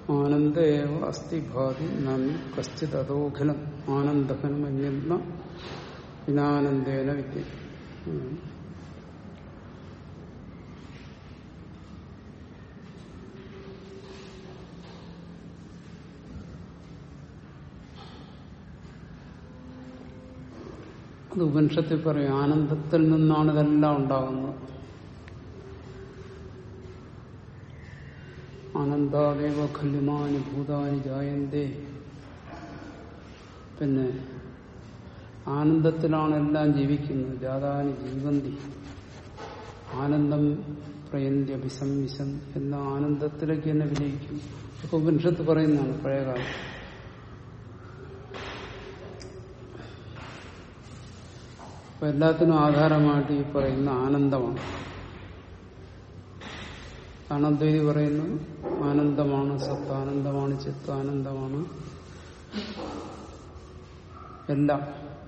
ആനന്ദേവ അസ്ഥി ഭാതി നന്ദി കശ്ചിത് അതോഖലം ആനന്ദഘനം അന്യന്ന വിനാനന്ദേന വിദ്യ ഉം. അത് ഉപനിഷത്തിൽ പറയും ആനന്ദത്തിൽ നിന്നാണ് ഇതെല്ലാം ഉണ്ടാകുന്നത് ആനന്ദാദേവ ഖല്യമാനി ഭൂതാനി ജായന്തേ പിന്നെ ആനന്ദത്തിലാണ് എല്ലാം ജീവിക്കുന്നത് ജാതാനി ജീവന്തി ആനന്ദം പ്രയന്തി അഭിസംവിശം എന്ന ആനന്ദത്തിലേക്ക് തന്നെ വിലയിക്കും ഇതൊക്കെ ഉപനിഷത്ത് പറയുന്നതാണ് പഴയകാലം അപ്പൊ എല്ലാത്തിനും ആധാരമായിട്ട് ഈ പറയുന്ന ആനന്ദമാണ് ആനന്ദവതി പറയുന്നു ആനന്ദമാണ് സത്താനന്ദമാണ് ചിത്താനന്ദമാണ് എല്ലാം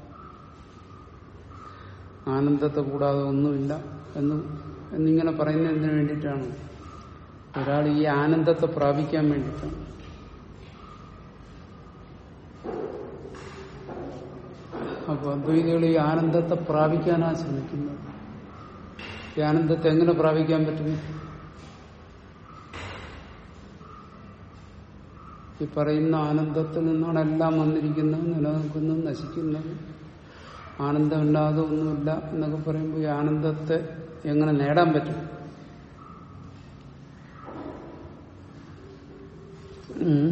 ആനന്ദത്തെ കൂടാതെ ഒന്നുമില്ല എന്ന് എന്നിങ്ങനെ പറയുന്നതിന് വേണ്ടിയിട്ടാണ് ഒരാൾ ഈ ആനന്ദത്തെ പ്രാപിക്കാൻ വേണ്ടിയിട്ടാണ് അപ്പൊ അദ്വൈതികൾ ഈ ആനന്ദത്തെ പ്രാപിക്കാനാണ് ശ്രമിക്കുന്നത് ഈ ആനന്ദത്തെ എങ്ങനെ പ്രാപിക്കാൻ പറ്റും ഈ പറയുന്ന ആനന്ദത്തിൽ നിന്നാണ് എല്ലാം വന്നിരിക്കുന്നത് നിലനിൽക്കുന്നത് നശിക്കുന്നത് ആനന്ദമില്ലാതെ ഒന്നുമില്ല എന്നൊക്കെ പറയുമ്പോൾ ഈ ആനന്ദത്തെ എങ്ങനെ നേടാൻ പറ്റും ഉം.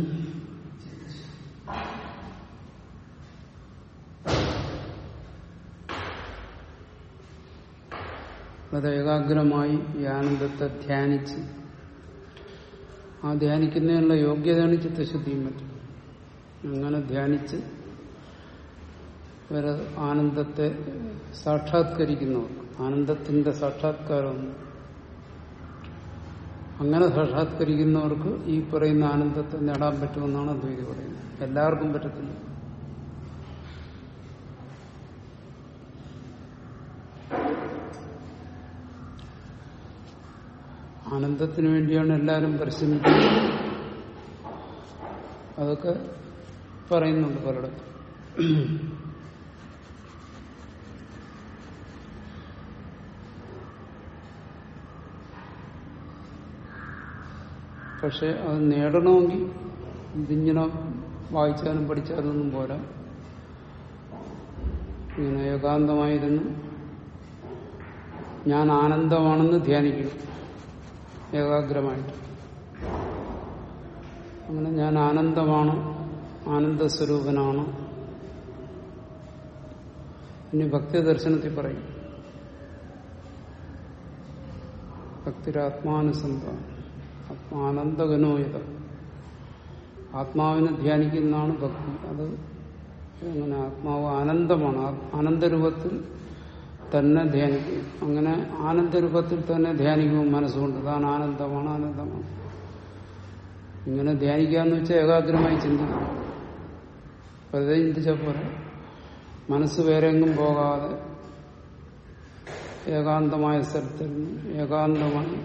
അത് ഏകാഗ്രമായി ഈ ആനന്ദത്തെ ധ്യാനിച്ച് ആ ധ്യാനിക്കുന്നതിനുള്ള യോഗ്യതയാണ് ചിത്തശുദ്ധിയും പറ്റും അങ്ങനെ ധ്യാനിച്ച് ഇവര് ആനന്ദത്തെ സാക്ഷാത്കരിക്കുന്നവർ ആനന്ദത്തിന്റെ സാക്ഷാത്കാരം അങ്ങനെ സാക്ഷാത്കരിക്കുന്നവർക്ക് ഈ പറയുന്ന ആനന്ദത്തെ നേടാൻ പറ്റുമെന്നാണ് അദ്വൈതി പറയുന്നത് എല്ലാവർക്കും പറ്റത്തില്ല ആനന്ദത്തിന് വേണ്ടിയാണ് എല്ലാവരും പരിശ്രമിക്കുന്നത് അതൊക്കെ പറയുന്നുണ്ട് പലയിടത്തും പക്ഷെ അത് നേടണമെങ്കിൽ ഇതിങ്ങനെ വായിച്ചാലും പഠിച്ചാലും ഒന്നും പോരാ ഇങ്ങനെ ഏകാന്തമായിരുന്നു ഞാൻ ആനന്ദമാണെന്ന് ധ്യാനിക്കണം ഏകാഗ്രമായിട്ട് അങ്ങനെ ഞാൻ ആനന്ദമാണ് ആനന്ദസ്വരൂപനാണ് ഇനി ഭക്തി ദർശനത്തിൽ പറയും ഭക്തിരാത്മാനുസന്ധം ആത്മാനന്ദഗനോയത ആത്മാവിനെ ധ്യാനിക്കുന്നതാണ് ഭക്തി അത് അങ്ങനെ ആത്മാവ് ആനന്ദമാണ് ആ- ആനന്ദരൂപത്തിൽ തന്നെ ധ്യാനിക്കും അങ്ങനെ ആനന്ദരൂപത്തിൽ തന്നെ ധ്യാനിക്കും മനസ്സുകൊണ്ട് താൻ ആനന്ദമാണ് ആനന്ദമാണ് ഇങ്ങനെ ധ്യാനിക്കാന്ന് വെച്ചാൽ ഏകാഗ്രമായി ചിന്തിക്കും വെറുതെ ചിന്തിച്ചാൽ പോലെ മനസ്സ് വേറെ എങ്ങും പോകാതെ ഏകാന്തമായ സ്ഥലത്തിൽ നിന്ന് ഏകാന്തമായി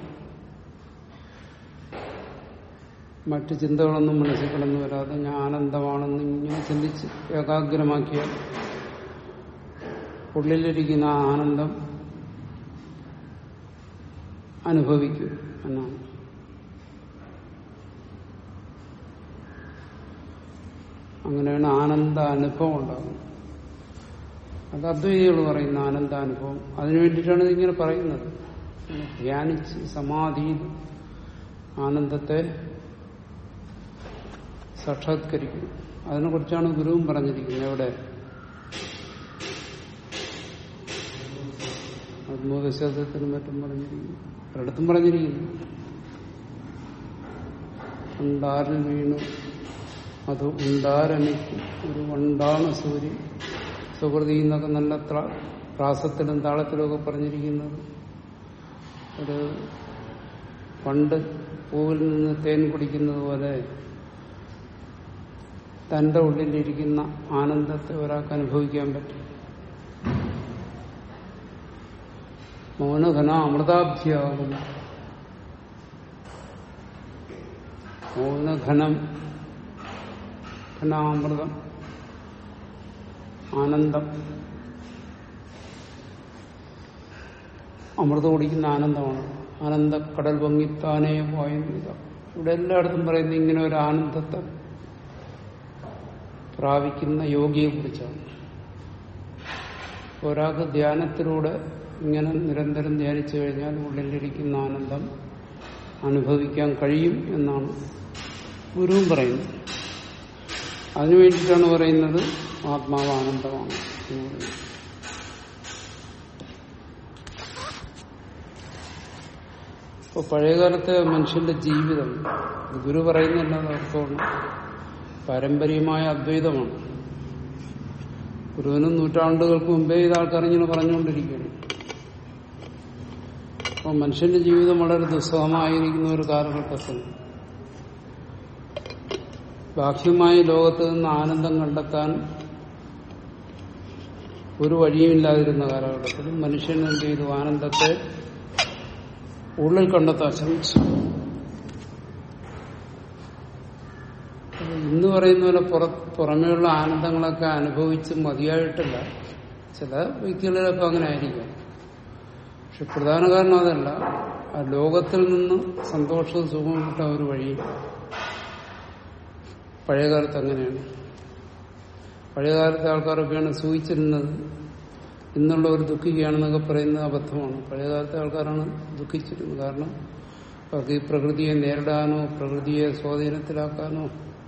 മറ്റു ചിന്തകളൊന്നും മനസ്സിൽ കിടന്നു വരാതെ ഞാൻ ആനന്ദമാണെന്ന് ഇങ്ങനെ ചിന്തിച്ച് ഏകാഗ്രമാക്കിയാൽ ഉള്ളിലിരിക്കുന്ന ആ ആനന്ദം അനുഭവിക്കും എന്നാണ് അങ്ങനെയാണ് ആനന്ദ അനുഭവം ഉണ്ടാകുന്നത് അത് അദ്വൈതികൾ പറയുന്ന ആനന്ദാനുഭവം അതിനു വേണ്ടിയിട്ടാണ് ഇതിങ്ങനെ പറയുന്നത് ധ്യാനിച്ച് സമാധിയിൽ ആനന്ദത്തെ സാക്ഷാത്കരിക്കും അതിനെക്കുറിച്ചാണ് ഗുരുവും പറഞ്ഞിരിക്കുന്നത് എവിടെ ആത്മോപശാദത്തിനും മറ്റും പറഞ്ഞിരിക്കുന്നു ഒരിടത്തും പറഞ്ഞിരിക്കുന്നു ഉണ്ടാരിൽ വീണു അത് ഉണ്ടാരണിക്കും ഒരു വണ്ടാണ് സൂര്യൻ സുഹൃതി എന്നൊക്കെ നല്ല ത്ര- പ്രാസത്തിലും താളത്തിലും ഒക്കെ പറഞ്ഞിരിക്കുന്നത് ഒരു പണ്ട് പൂവിൽ നിന്ന് തേൻ കുടിക്കുന്നത് പോലെ തന്റെ ഉള്ളിലിരിക്കുന്ന ആനന്ദത്തെ ഒരാൾക്ക് അനുഭവിക്കാൻ പറ്റും മൗനഘന അമൃതാഭ്യാകും മൗനഘനം ഘനാമൃതം ആനന്ദം അമൃതം കുടിക്കുന്ന ആനന്ദമാണ് ആനന്ദ കടൽ പൊങ്ങിത്താനേ വായുന്നില്ല ഇവിടെ എല്ലായിടത്തും പറയുന്നത് ഇങ്ങനെ ഒരു ആനന്ദത്തെ പ്രാപിക്കുന്ന യോഗിയെ കുറിച്ചാണ് ഒരാൾക്ക് ധ്യാനത്തിലൂടെ ഇങ്ങനെ നിരന്തരം ധ്യാനിച്ചു കഴിഞ്ഞാൽ ഉള്ളിലിരിക്കുന്ന ആനന്ദം അനുഭവിക്കാൻ കഴിയും എന്നാണ് ഗുരുവും പറയുന്നത് അതിനു വേണ്ടിയിട്ടാണ് പറയുന്നത് ആത്മാവ് ആനന്ദമാണ് എന്ന് പറയുന്നത് ഇപ്പൊ പഴയകാലത്തെ മനുഷ്യന്റെ ജീവിതം ഇത് ഗുരു പറയുന്നില്ല അർത്ഥമാണ് പാരമ്പര്യമായ അദ്വൈതമാണ് ഗുരുവിനും നൂറ്റാണ്ടുകൾക്ക് മുമ്പേ ഇത് ആൾക്കാർ ഇങ്ങനെ പറഞ്ഞുകൊണ്ടിരിക്കുകയാണ് അപ്പൊ മനുഷ്യന്റെ ജീവിതം വളരെ ദുസ്സഹമായിരിക്കുന്ന ഒരു കാലഘട്ടത്തിൽ ബാഹ്യമായ ലോകത്ത് നിന്ന് ആനന്ദം കണ്ടെത്താൻ ഒരു വഴിയുമില്ലാതിരുന്ന കാലഘട്ടത്തിൽ മനുഷ്യൻ എന്ത് ചെയ്തു ആനന്ദത്തെ ഉള്ളിൽ കണ്ടെത്താൻ ശ്രമിച്ചു ഇന്ന് പറയുന്ന പോലെ പുറ പുറമേയുള്ള ആനന്ദങ്ങളൊക്കെ അനുഭവിച്ച് മതിയായിട്ടില്ല ചില വ്യക്തികളിലൊക്കെ അങ്ങനെ ആയിരിക്കും പക്ഷെ പ്രധാന കാരണം അതല്ല ആ ലോകത്തിൽ നിന്ന് സന്തോഷവും സുഖവും കിട്ടാൻ ഒരു വഴി പഴയകാലത്ത് അങ്ങനെയാണ് പഴയകാലത്തെ ആൾക്കാരൊക്കെയാണ് സൂചിച്ചിരുന്നത് ഇന്നുള്ള ഒരു ദുഃഖിക്കുകയാണെന്നൊക്കെ പറയുന്നത് അബദ്ധമാണ് പഴയകാലത്തെ ആൾക്കാരാണ് ദുഃഖിച്ചിരുന്നത് കാരണം അവർക്ക് ഈ പ്രകൃതിയെ നേരിടാനോ പ്രകൃതിയെ സ്വാധീനത്തിലാക്കാനോ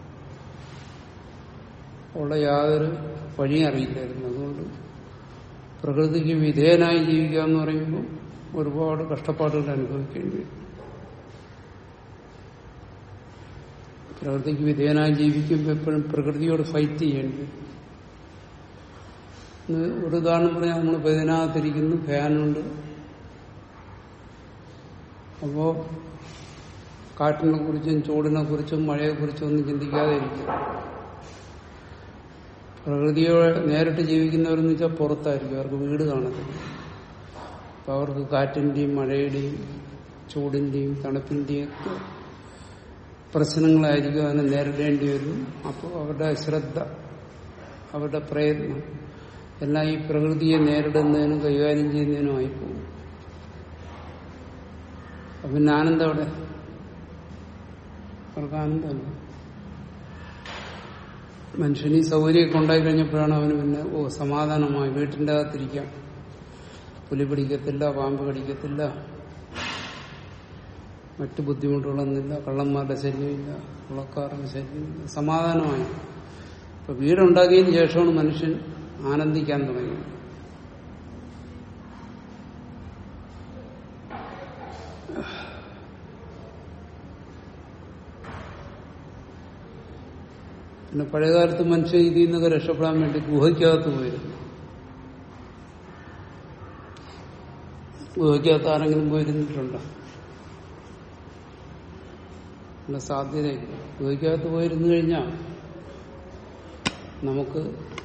ഉള്ള യാതൊരു വഴിയും അറിയില്ലായിരുന്നു അതുകൊണ്ട് പ്രകൃതിക്ക് വിധേയനായി ജീവിക്കുക എന്ന് പറയുമ്പോൾ ഒരുപാട് കഷ്ടപ്പാടുകൾ അനുഭവിക്കേണ്ടി വരും പ്രകൃതിക്ക് വിധേയനായി ജീവിക്കുമ്പോൾ എപ്പോഴും പ്രകൃതിയോട് ഫൈറ്റ് ചെയ്യേണ്ടി വരും ഇന്ന് ഒരു ഉദാഹരണം പറഞ്ഞാൽ നമ്മൾ ഇതിനകത്തിരിക്കുന്നു ഫാനുണ്ട് അപ്പോ കാറ്റിനെ കുറിച്ചും ചൂടിനെ കുറിച്ചും മഴയെ കുറിച്ചും ഒന്നും ചിന്തിക്കാതെ ഇരിക്കും പ്രകൃതിയോടെ നേരിട്ട് ജീവിക്കുന്നവരെന്ന് വെച്ചാൽ പുറത്തായിരിക്കും അവർക്ക് വീട് കാണത്തില്ല അപ്പൊ അവർക്ക് കാറ്റിന്റെയും മഴയുടെയും ചൂടിന്റെയും തണുപ്പിന്റെയും ഒക്കെ പ്രശ്നങ്ങളായിരിക്കും അതിനെ നേരിടേണ്ടി വരും അപ്പോൾ അവരുടെ ശ്രദ്ധ അവരുടെ പ്രയത്നം എല്ലാം ഈ പ്രകൃതിയെ നേരിടുന്നതിനും കൈകാര്യം ചെയ്യുന്നതിനും ആയിപ്പോകും അപ്പൊ പിന്നെ ആനന്ദം അവിടെ അവർക്ക് ആനന്ദമല്ല മനുഷ്യന് ഈ സൗകര്യമൊക്കെ ഉണ്ടായി കഴിഞ്ഞപ്പോഴാണ് അവന് പിന്നെ ഓ സമാധാനമായി വീട്ടിന്റെ അകത്തിരിക്കാം പുലി പിടിക്കത്തില്ല പാമ്പ് കടിക്കത്തില്ല മറ്റു ബുദ്ധിമുട്ടുകളൊന്നുമില്ല കള്ളന്മാരുടെ ശല്യമില്ല കുളക്കാരുടെ ശല്യമില്ല സമാധാനമായി ഇപ്പൊ വീടുണ്ടാക്കിയതിന് ശേഷമാണ് മനുഷ്യൻ ആനന്ദിക്കാൻ തുടങ്ങിയത് പിന്നെ പഴയകാലത്ത് മനുഷ്യൻ ഇതിൽ നിന്നൊക്കെ രക്ഷപ്പെടാൻ വേണ്ടി ഗുഹയ്ക്കകത്ത് പോയിരുന്നു ഗുഹയ്ക്കകത്ത് ആരെങ്കിലും പോയിരുന്നിട്ടുണ്ടോ ഉള്ള സാധ്യതയില്ല ഗുഹയ്ക്കകത്ത് പോയിരുന്നു കഴിഞ്ഞാൽ നമുക്ക്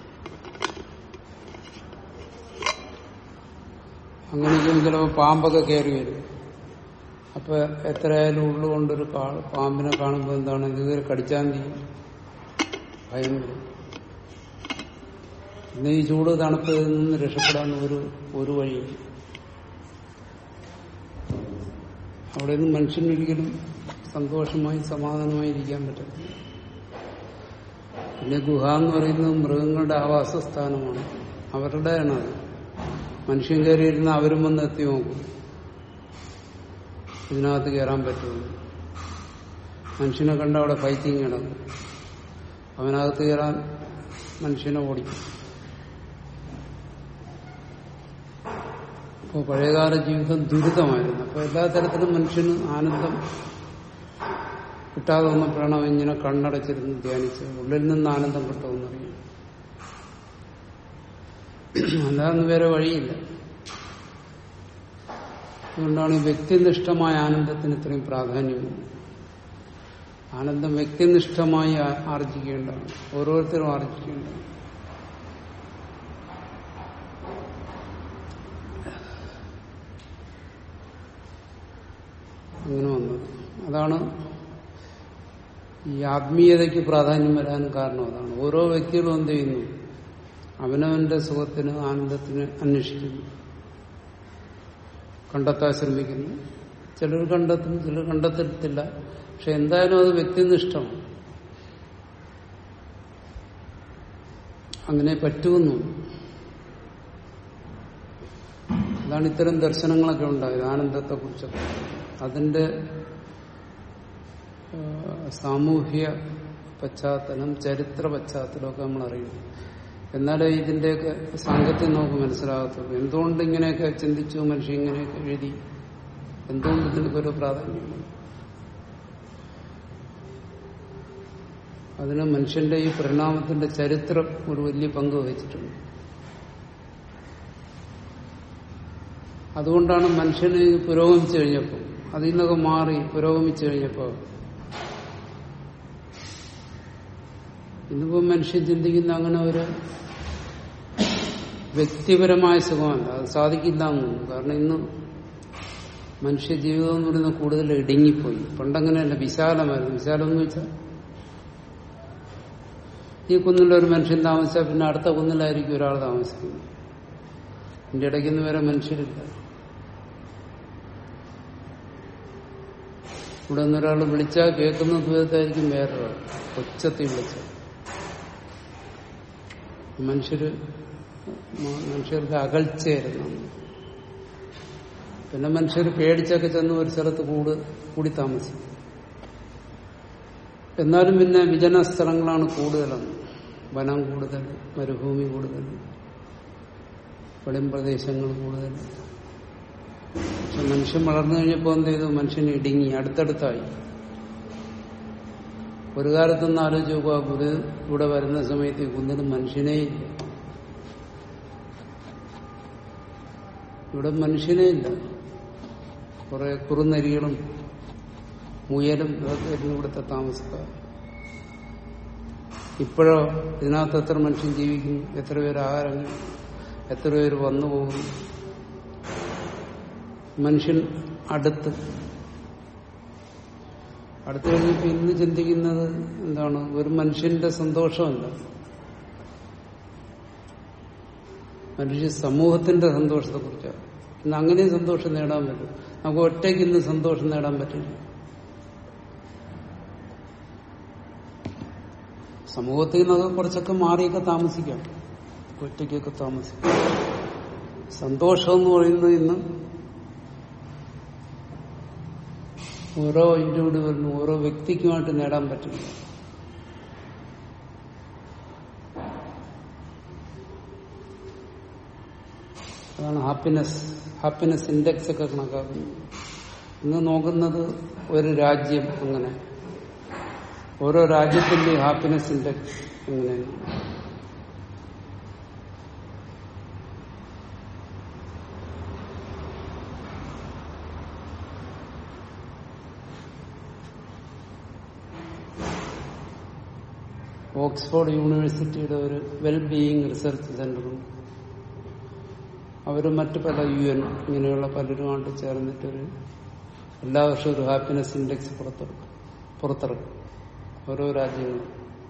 അങ്ങനെയൊക്കെയും ചിലപ്പോൾ പാമ്പൊക്കെ കയറി വരും അപ്പൊ എത്രയായാലും ഉള്ളുകൊണ്ടൊരു കാ- പാമ്പിനെ കാണുമ്പോൾ എന്താണ് ഇതുവരെ കടിച്ചാൽ തീയും ഭയം വരും പിന്നെ ഈ ചൂട് തണുപ്പ് നിന്ന് രക്ഷപ്പെടാൻ ഒരു ഒരു വഴിയും അവിടെ നിന്ന് മനുഷ്യനൊരിക്കലും സന്തോഷമായി സമാധാനമായി ഇരിക്കാൻ പറ്റത്തില്ല പിന്നെ ഗുഹ എന്ന് പറയുന്നത് മൃഗങ്ങളുടെ ആവാസസ്ഥാനമാണ് അവരുടെയാണ് അത് മനുഷ്യൻ കയറിയിരുന്ന അവരും വന്ന് എത്തി നോക്കും ഇതിനകത്ത് കയറാൻ പറ്റുള്ളൂ മനുഷ്യനെ കണ്ട അവിടെ ഫൈറ്റിങ് കിടക്കും അവനകത്ത് കയറാൻ മനുഷ്യനെ ഓടിക്കും അപ്പോൾ പഴയകാല ജീവിതം ദുരിതമായിരുന്നു അപ്പോൾ എല്ലാ തരത്തിലും മനുഷ്യന് ആനന്ദം കിട്ടാതെ വന്നപ്പോഴാണ് അവൻ ഇങ്ങനെ കണ്ണടച്ചിരുന്ന് ധ്യാനിച്ചത് ഉള്ളിൽ നിന്ന് ആനന്ദം കിട്ടുമെന്നറിയാം അല്ലാതെ വേറെ വഴിയില്ല അതുകൊണ്ടാണ് ഈ വ്യക്തിനിഷ്ഠമായ ആനന്ദത്തിന് ഇത്രയും പ്രാധാന്യം ആനന്ദം വ്യക്തിനിഷ്ഠമായി ആ- ആർജിക്കേണ്ടതാണ് ഓരോരുത്തരും ആർജിക്കേണ്ടതാണ് അങ്ങനെ വന്നത് അതാണ് ഈ ആത്മീയതയ്ക്ക് പ്രാധാന്യം വരാൻ കാരണം അതാണ് ഓരോ വ്യക്തികളും എന്ത് ചെയ്യുന്നു അവനവന്റെ സുഖത്തിന് ആനന്ദത്തിന് അന്വേഷിക്കുന്നു കണ്ടെത്താൻ ശ്രമിക്കുന്നു ചിലർ കണ്ടെത്തും ചിലർ കണ്ടെത്തത്തില്ല പക്ഷെ എന്തായാലും അത് വ്യക്തിനിഷ്ഠമാണ് അങ്ങനെ പറ്റുമെന്നു അതാണ് ഇത്തരം ദർശനങ്ങളൊക്കെ ഉണ്ടായത് ആനന്ദത്തെ കുറിച്ചൊക്കെ അതിന്റെ ആ, സാമൂഹ്യ പശ്ചാത്തലം ചരിത്ര പശ്ചാത്തലമൊക്കെ നമ്മൾ അറിയുന്നു എന്നാലേ ഇതിന്റെയൊക്കെ സാങ്കത്യം നമുക്ക് മനസ്സിലാകത്തുള്ളൂ എന്തുകൊണ്ട് ഇങ്ങനെയൊക്കെ ചിന്തിച്ചു മനുഷ്യൻ ഇങ്ങനെയൊക്കെ എഴുതി എന്തുകൊണ്ട് ഇതിനൊക്കെ ഒരു പ്രാധാന്യമുണ്ട് അതിന് മനുഷ്യന്റെ ഈ പരിണാമത്തിന്റെ ചരിത്രം ഒരു വലിയ പങ്ക് വഹിച്ചിട്ടുണ്ട് അതുകൊണ്ടാണ് മനുഷ്യന് പുരോഗമിച്ചു കഴിഞ്ഞപ്പോൾ അതിൽ നിന്നൊക്കെ മാറി പുരോഗമിച്ചു കഴിഞ്ഞപ്പോൾ ഇന്നിപ്പോ മനുഷ്യൻ ചിന്തിക്കുന്ന അങ്ങനെ ഒരു വ്യക്തിപരമായ സുഖമല്ല അത് സാധിക്കില്ല എന്ന് തോന്നുന്നു കാരണം ഇന്ന് മനുഷ്യ ജീവിതം എന്ന് പറയുന്നത് കൂടുതൽ ഇടുങ്ങിപ്പോയി പണ്ടങ്ങനെയല്ല വിശാലമായിരുന്നു വിശാലം എന്ന് വെച്ചാൽ ഈ കുന്നിൽ ഒരു മനുഷ്യൻ താമസിച്ചാൽ പിന്നെ അടുത്ത കുന്നിലായിരിക്കും ഒരാൾ താമസിക്കുന്നത് ഇതിന്റെ ഇടയ്ക്കൊന്നും വരെ മനുഷ്യരില്ല ഇവിടെ നിന്നൊരാൾ വിളിച്ചാൽ കേൾക്കുന്ന ദൂരത്തായിരിക്കും വേറൊരാൾ ഒച്ചത്തിൽ വിളിച്ചാൽ മനുഷ്യര് മ- മനുഷ്യർക്ക് അകൽച്ചയായിരുന്നു പിന്നെ മനുഷ്യർ പേടിച്ചൊക്കെ ചെന്ന് ഒരു സ്ഥലത്ത് കൂട് കൂടി താമസിക്കും എന്നാലും പിന്നെ വിജന സ്ഥലങ്ങളാണ് കൂടുതലെന്ന് വനം കൂടുതൽ മരുഭൂമി കൂടുതൽ വെളിം പ്രദേശങ്ങൾ കൂടുതൽ പക്ഷെ മനുഷ്യൻ വളർന്നു കഴിഞ്ഞപ്പോൾ എന്ത് ചെയ്തു മനുഷ്യൻ ഇടുങ്ങി അടുത്തടുത്തായി ഒരു കാലത്തൊന്ന് ആലോചിച്ച് നോക്കുക ഗുരു ഇവിടെ വരുന്ന സമയത്ത് ഈ കുന്നിന് മനുഷ്യനേ ഇല്ല ഇവിടെ മനുഷ്യനേ ഇല്ല കുറെ കുറുനരികളും മുയലും ഇതൊക്കെ ആയിരുന്നു ഇവിടുത്തെ താമസക്കാർ ഇപ്പോഴോ ഇതിനകത്ത് എത്ര മനുഷ്യൻ ജീവിക്കുന്നു എത്ര പേര് ആഹാരം കഴിക്കും, എത്ര പേര് വന്നു പോകുന്നു മനുഷ്യൻ അടുത്ത് അടുത്ത് കഴിഞ്ഞപ്പോ ഇന്ന് ചിന്തിക്കുന്നത് എന്താണ് ഒരു മനുഷ്യന്റെ സന്തോഷമല്ല മനുഷ്യ സമൂഹത്തിന്റെ സന്തോഷത്തെ കുറിച്ചാണ് ഇന്ന് അങ്ങനെ സന്തോഷം നേടാൻ പറ്റും നമുക്ക് ഒറ്റയ്ക്ക് ഇന്ന് സന്തോഷം നേടാൻ പറ്റില്ല സമൂഹത്തിൽ നിന്നൊക്കെ കുറച്ചൊക്കെ മാറിയൊക്കെ താമസിക്കാം ഒറ്റയ്ക്കൊക്കെ താമസിക്കാം സന്തോഷം എന്ന് പറയുന്നത് ഇന്ന് ഓരോ ഇൻഡിവിജ്വലിനും ഓരോ വ്യക്തിക്കുമായിട്ട് നേടാൻ പറ്റില്ല അതാണ് ഹാപ്പിനെസ് ഹാപ്പിനെസ് ഇൻഡെക്സ് ഒക്കെ കണക്കാക്കുന്നത് ഇന്ന് നോക്കുന്നത് ഒരു രാജ്യം അങ്ങനെ ഓരോ രാജ്യത്തിന്റെ ഹാപ്പിനെസ് ഇൻഡെക്സ് എങ്ങനെയാണ് ഓക്സ്ഫോർഡ് യൂണിവേഴ്സിറ്റിയുടെ ഒരു വെൽ ബീയിങ് റിസർച്ച് സെന്ററും അവരും മറ്റു പല യു എൻ ഇങ്ങനെയുള്ള പലരുമായിട്ട് ചേർന്നിട്ടൊരു എല്ലാ വർഷവും ഒരു ഹാപ്പിനെസ് ഇൻഡെക്സ് പുറത്തിറക്കും പുറത്തിറക്കും ഓരോ രാജ്യങ്ങളും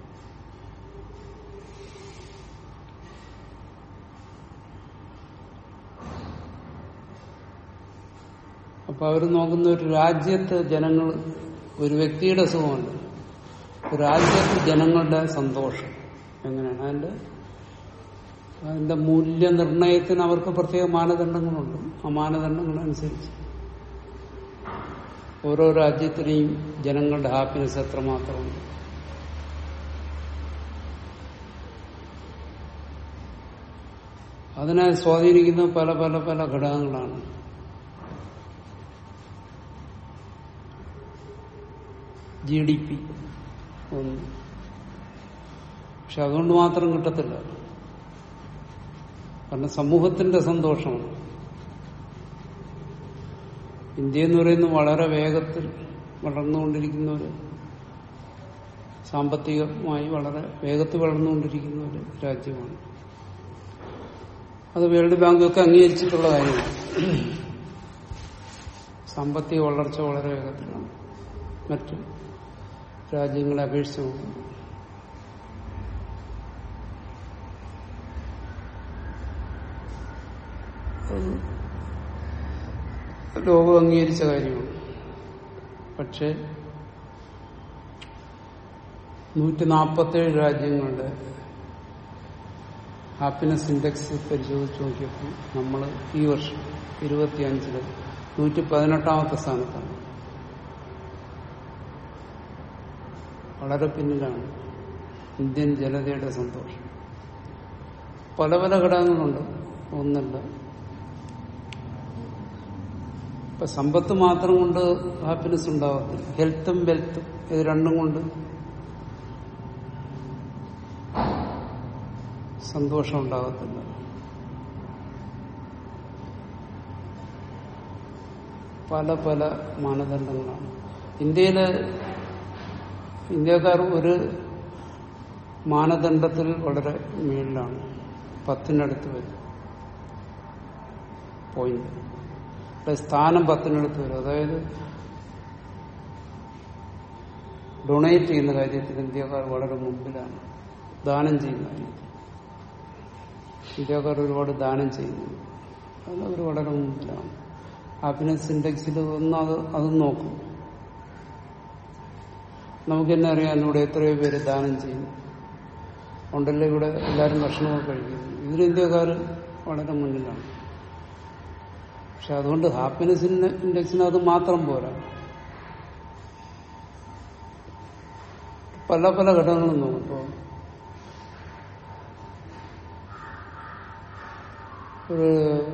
അപ്പൊ അവർ നോക്കുന്ന ഒരു രാജ്യത്ത് ജനങ്ങൾ ഒരു വ്യക്തിയുടെ സുഖമല്ല ഒരു രാജ്യത്ത് ജനങ്ങളുടെ സന്തോഷം എങ്ങനെയാണ് അതിന്റെ അതിന്റെ മൂല്യനിർണയത്തിന് അവർക്ക് പ്രത്യേക മാനദണ്ഡങ്ങളുണ്ട് ആ മാനദണ്ഡങ്ങളനുസരിച്ച് ഓരോ രാജ്യത്തിനെയും ജനങ്ങളുടെ ഹാപ്പിനെസ് എത്രമാത്രമുണ്ട് അതിനെ സ്വാധീനിക്കുന്ന പല പല പല ഘടകങ്ങളാണ് ജി ഡി പി ഒന്ന് പക്ഷെ അതുകൊണ്ട് മാത്രം കിട്ടത്തില്ല കാരണം സമൂഹത്തിന്റെ സന്തോഷമാണ് ഇന്ത്യ എന്ന് പറയുന്നത് വളരെ വേഗത്തിൽ വളർന്നുകൊണ്ടിരിക്കുന്ന ഒരു സാമ്പത്തികമായി വളരെ വേഗത്തിൽ വളർന്നുകൊണ്ടിരിക്കുന്ന ഒരു രാജ്യമാണ് അത് വേൾഡ് ബാങ്കൊക്കെ അംഗീകരിച്ചിട്ടുള്ള കാര്യമാണ് സാമ്പത്തിക വളർച്ച വളരെ വേഗത്തിലാണ് മറ്റ് രാജ്യങ്ങളെ അപേക്ഷിച്ച് നോക്കും അത് ലോകം അംഗീകരിച്ച കാര്യമാണ് പക്ഷെ നൂറ്റി നാൽപ്പത്തേഴ് രാജ്യങ്ങളുടെ ഹാപ്പിനെസ് ഇൻഡെക്സ് പരിശോധിച്ച് നോക്കിയപ്പോൾ നമ്മൾ ഈ വർഷം ഇരുപത്തിയഞ്ചില് നൂറ്റി പതിനെട്ടാമത്തെ സ്ഥാനത്താണ് വളരെ പിന്നിലാണ് ഇന്ത്യൻ ജനതയുടെ സന്തോഷം പല പല ഘടകങ്ങളുണ്ട് ഒന്നല്ല ഇപ്പൊ സമ്പത്ത് മാത്രം കൊണ്ട് ഹാപ്പിനെസ് ഉണ്ടാവത്തില്ല ഹെൽത്തും വെൽത്തും ഇത് രണ്ടും കൊണ്ട് സന്തോഷം ഉണ്ടാകത്തില്ല പല പല മാനദണ്ഡങ്ങളാണ് ഇന്ത്യയില് ഇന്ത്യക്കാർ ഒരു മാനദണ്ഡത്തിൽ വളരെ മേളിലാണ് പത്തിനടുത്ത് വരും പോയിന്റ് ഇവിടെ സ്ഥാനം പത്തിനടുത്ത് വരും അതായത് ഡൊണേറ്റ് ചെയ്യുന്ന കാര്യത്തിൽ ഇന്ത്യക്കാർ വളരെ മുമ്പിലാണ് ദാനം ചെയ്യുന്ന കാര്യത്തിൽ ഇന്ത്യക്കാർ ഒരുപാട് ദാനം ചെയ്യുന്നു അത് അവർ വളരെ മുമ്പിലാണ് ഹാപ്പിനെസ് ഇൻഡെക്സിൽ ഒന്ന് അത് അതും നോക്കും നമുക്ക് തന്നെ അറിയാം ഇവിടെ എത്രയോ പേര് ദാനം ചെയ്യുന്നു ഉണ്ടല്ലോ ഇവിടെ എല്ലാവരും ഭക്ഷണമൊക്കെ കഴിക്കുന്നു ഇതിൽ ഇന്ത്യക്കാർ വളരെ മുന്നിലാണ് പക്ഷെ അതുകൊണ്ട് ഹാപ്പിനെസ് ഇൻഡെക്സിന് അത് മാത്രം പോരാ പല പല ഘടകങ്ങളും നോക്കുമ്പോൾ ഒരു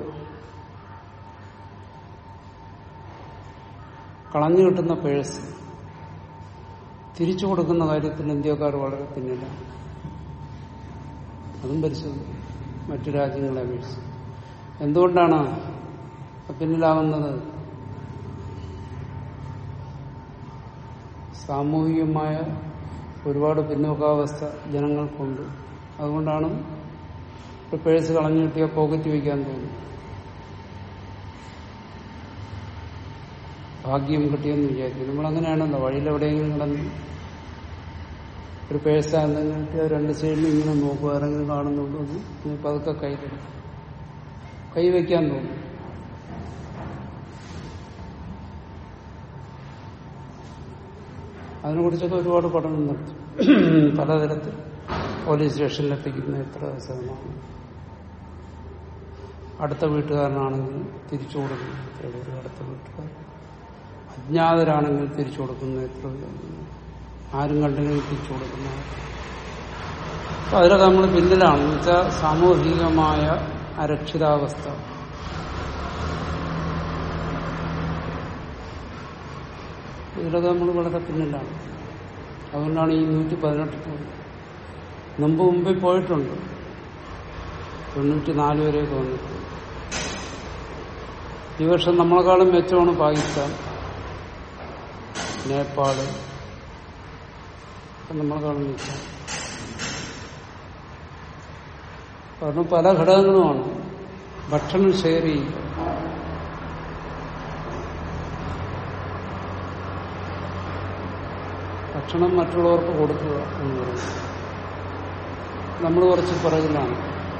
കളഞ്ഞു കിട്ടുന്ന പേഴ്സ് തിരിച്ചു കൊടുക്കുന്ന കാര്യത്തിൽ ഇന്ത്യക്കാർ വളരെ പിന്നിലാണ് അതും പരിശോധിക്കും മറ്റു രാജ്യങ്ങളെ അപേക്ഷിച്ച് എന്തുകൊണ്ടാണ് പിന്നിലാവുന്നത് സാമൂഹികമായ ഒരുപാട് പിന്നോക്കാവസ്ഥ ജനങ്ങൾക്കുണ്ട് അതുകൊണ്ടാണ് ഒരു പേഴ്സ് കളഞ്ഞു കിട്ടിയാൽ പോക്കറ്റ് വയ്ക്കാൻ തോന്നും ഭാഗ്യം കിട്ടിയെന്ന് വിചാരിക്കും നമ്മളങ്ങനെയാണല്ലോ വഴിയിൽ എവിടെയെങ്കിലും കിടന്ന് ഒരു പേഴ്സ എന്തെങ്കിലും കിട്ടിയാൽ രണ്ട് സൈഡിൽ ഇങ്ങനെ നോക്കുക ആരെങ്കിലും കാണുന്നുണ്ടോ എന്ന് പതുക്കെ കൈ തരും കൈ വയ്ക്കാൻ തോന്നും അതിനെക്കുറിച്ചൊക്കെ ഒരുപാട് പഠനം നടത്തും പലതരത്തിൽ പോലീസ് സ്റ്റേഷനിലെത്തിക്കുന്ന എത്ര ശതമാനം അടുത്ത വീട്ടുകാരനാണെങ്കിൽ തിരിച്ചു കൊടുക്കുന്നു എത്ര പേര് അടുത്ത വീട്ടുകാർ അജ്ഞാതരാണെങ്കിൽ തിരിച്ചു കൊടുക്കുന്ന എത്ര പേര് ആരും കണ്ടില്ലെങ്കിൽ തിരിച്ചു കൊടുക്കുന്ന അപ്പൊ അതിലൊക്കെ നമ്മൾ പിന്നിലാണ് എന്ന് വെച്ചാൽ സാമൂഹികമായ അരക്ഷിതാവസ്ഥ ഇതിലൊക്കെ നമ്മൾ വളരെ പിന്നിലാണ് അതുകൊണ്ടാണ് ഈ നൂറ്റി പതിനെട്ട് മുമ്പ് മുമ്പിൽ പോയിട്ടുണ്ട് തൊണ്ണൂറ്റി നാല് വരെയൊക്കെ വന്നിട്ട് ഈ വർഷം നമ്മളെക്കാളും മെച്ചമാണ് പാകിസ്ഥാൻ നേപ്പാള് നമ്മളെക്കാളും മെച്ചം കാരണം പല ഘടകങ്ങളുമാണ് ഭക്ഷണം ഷെയർ ചെയ്യുക ഭക്ഷണം മറ്റുള്ളവർക്ക് കൊടുക്കുക എന്ന് പറയുന്നത് നമ്മൾ കുറച്ച് പുറകിലാണ്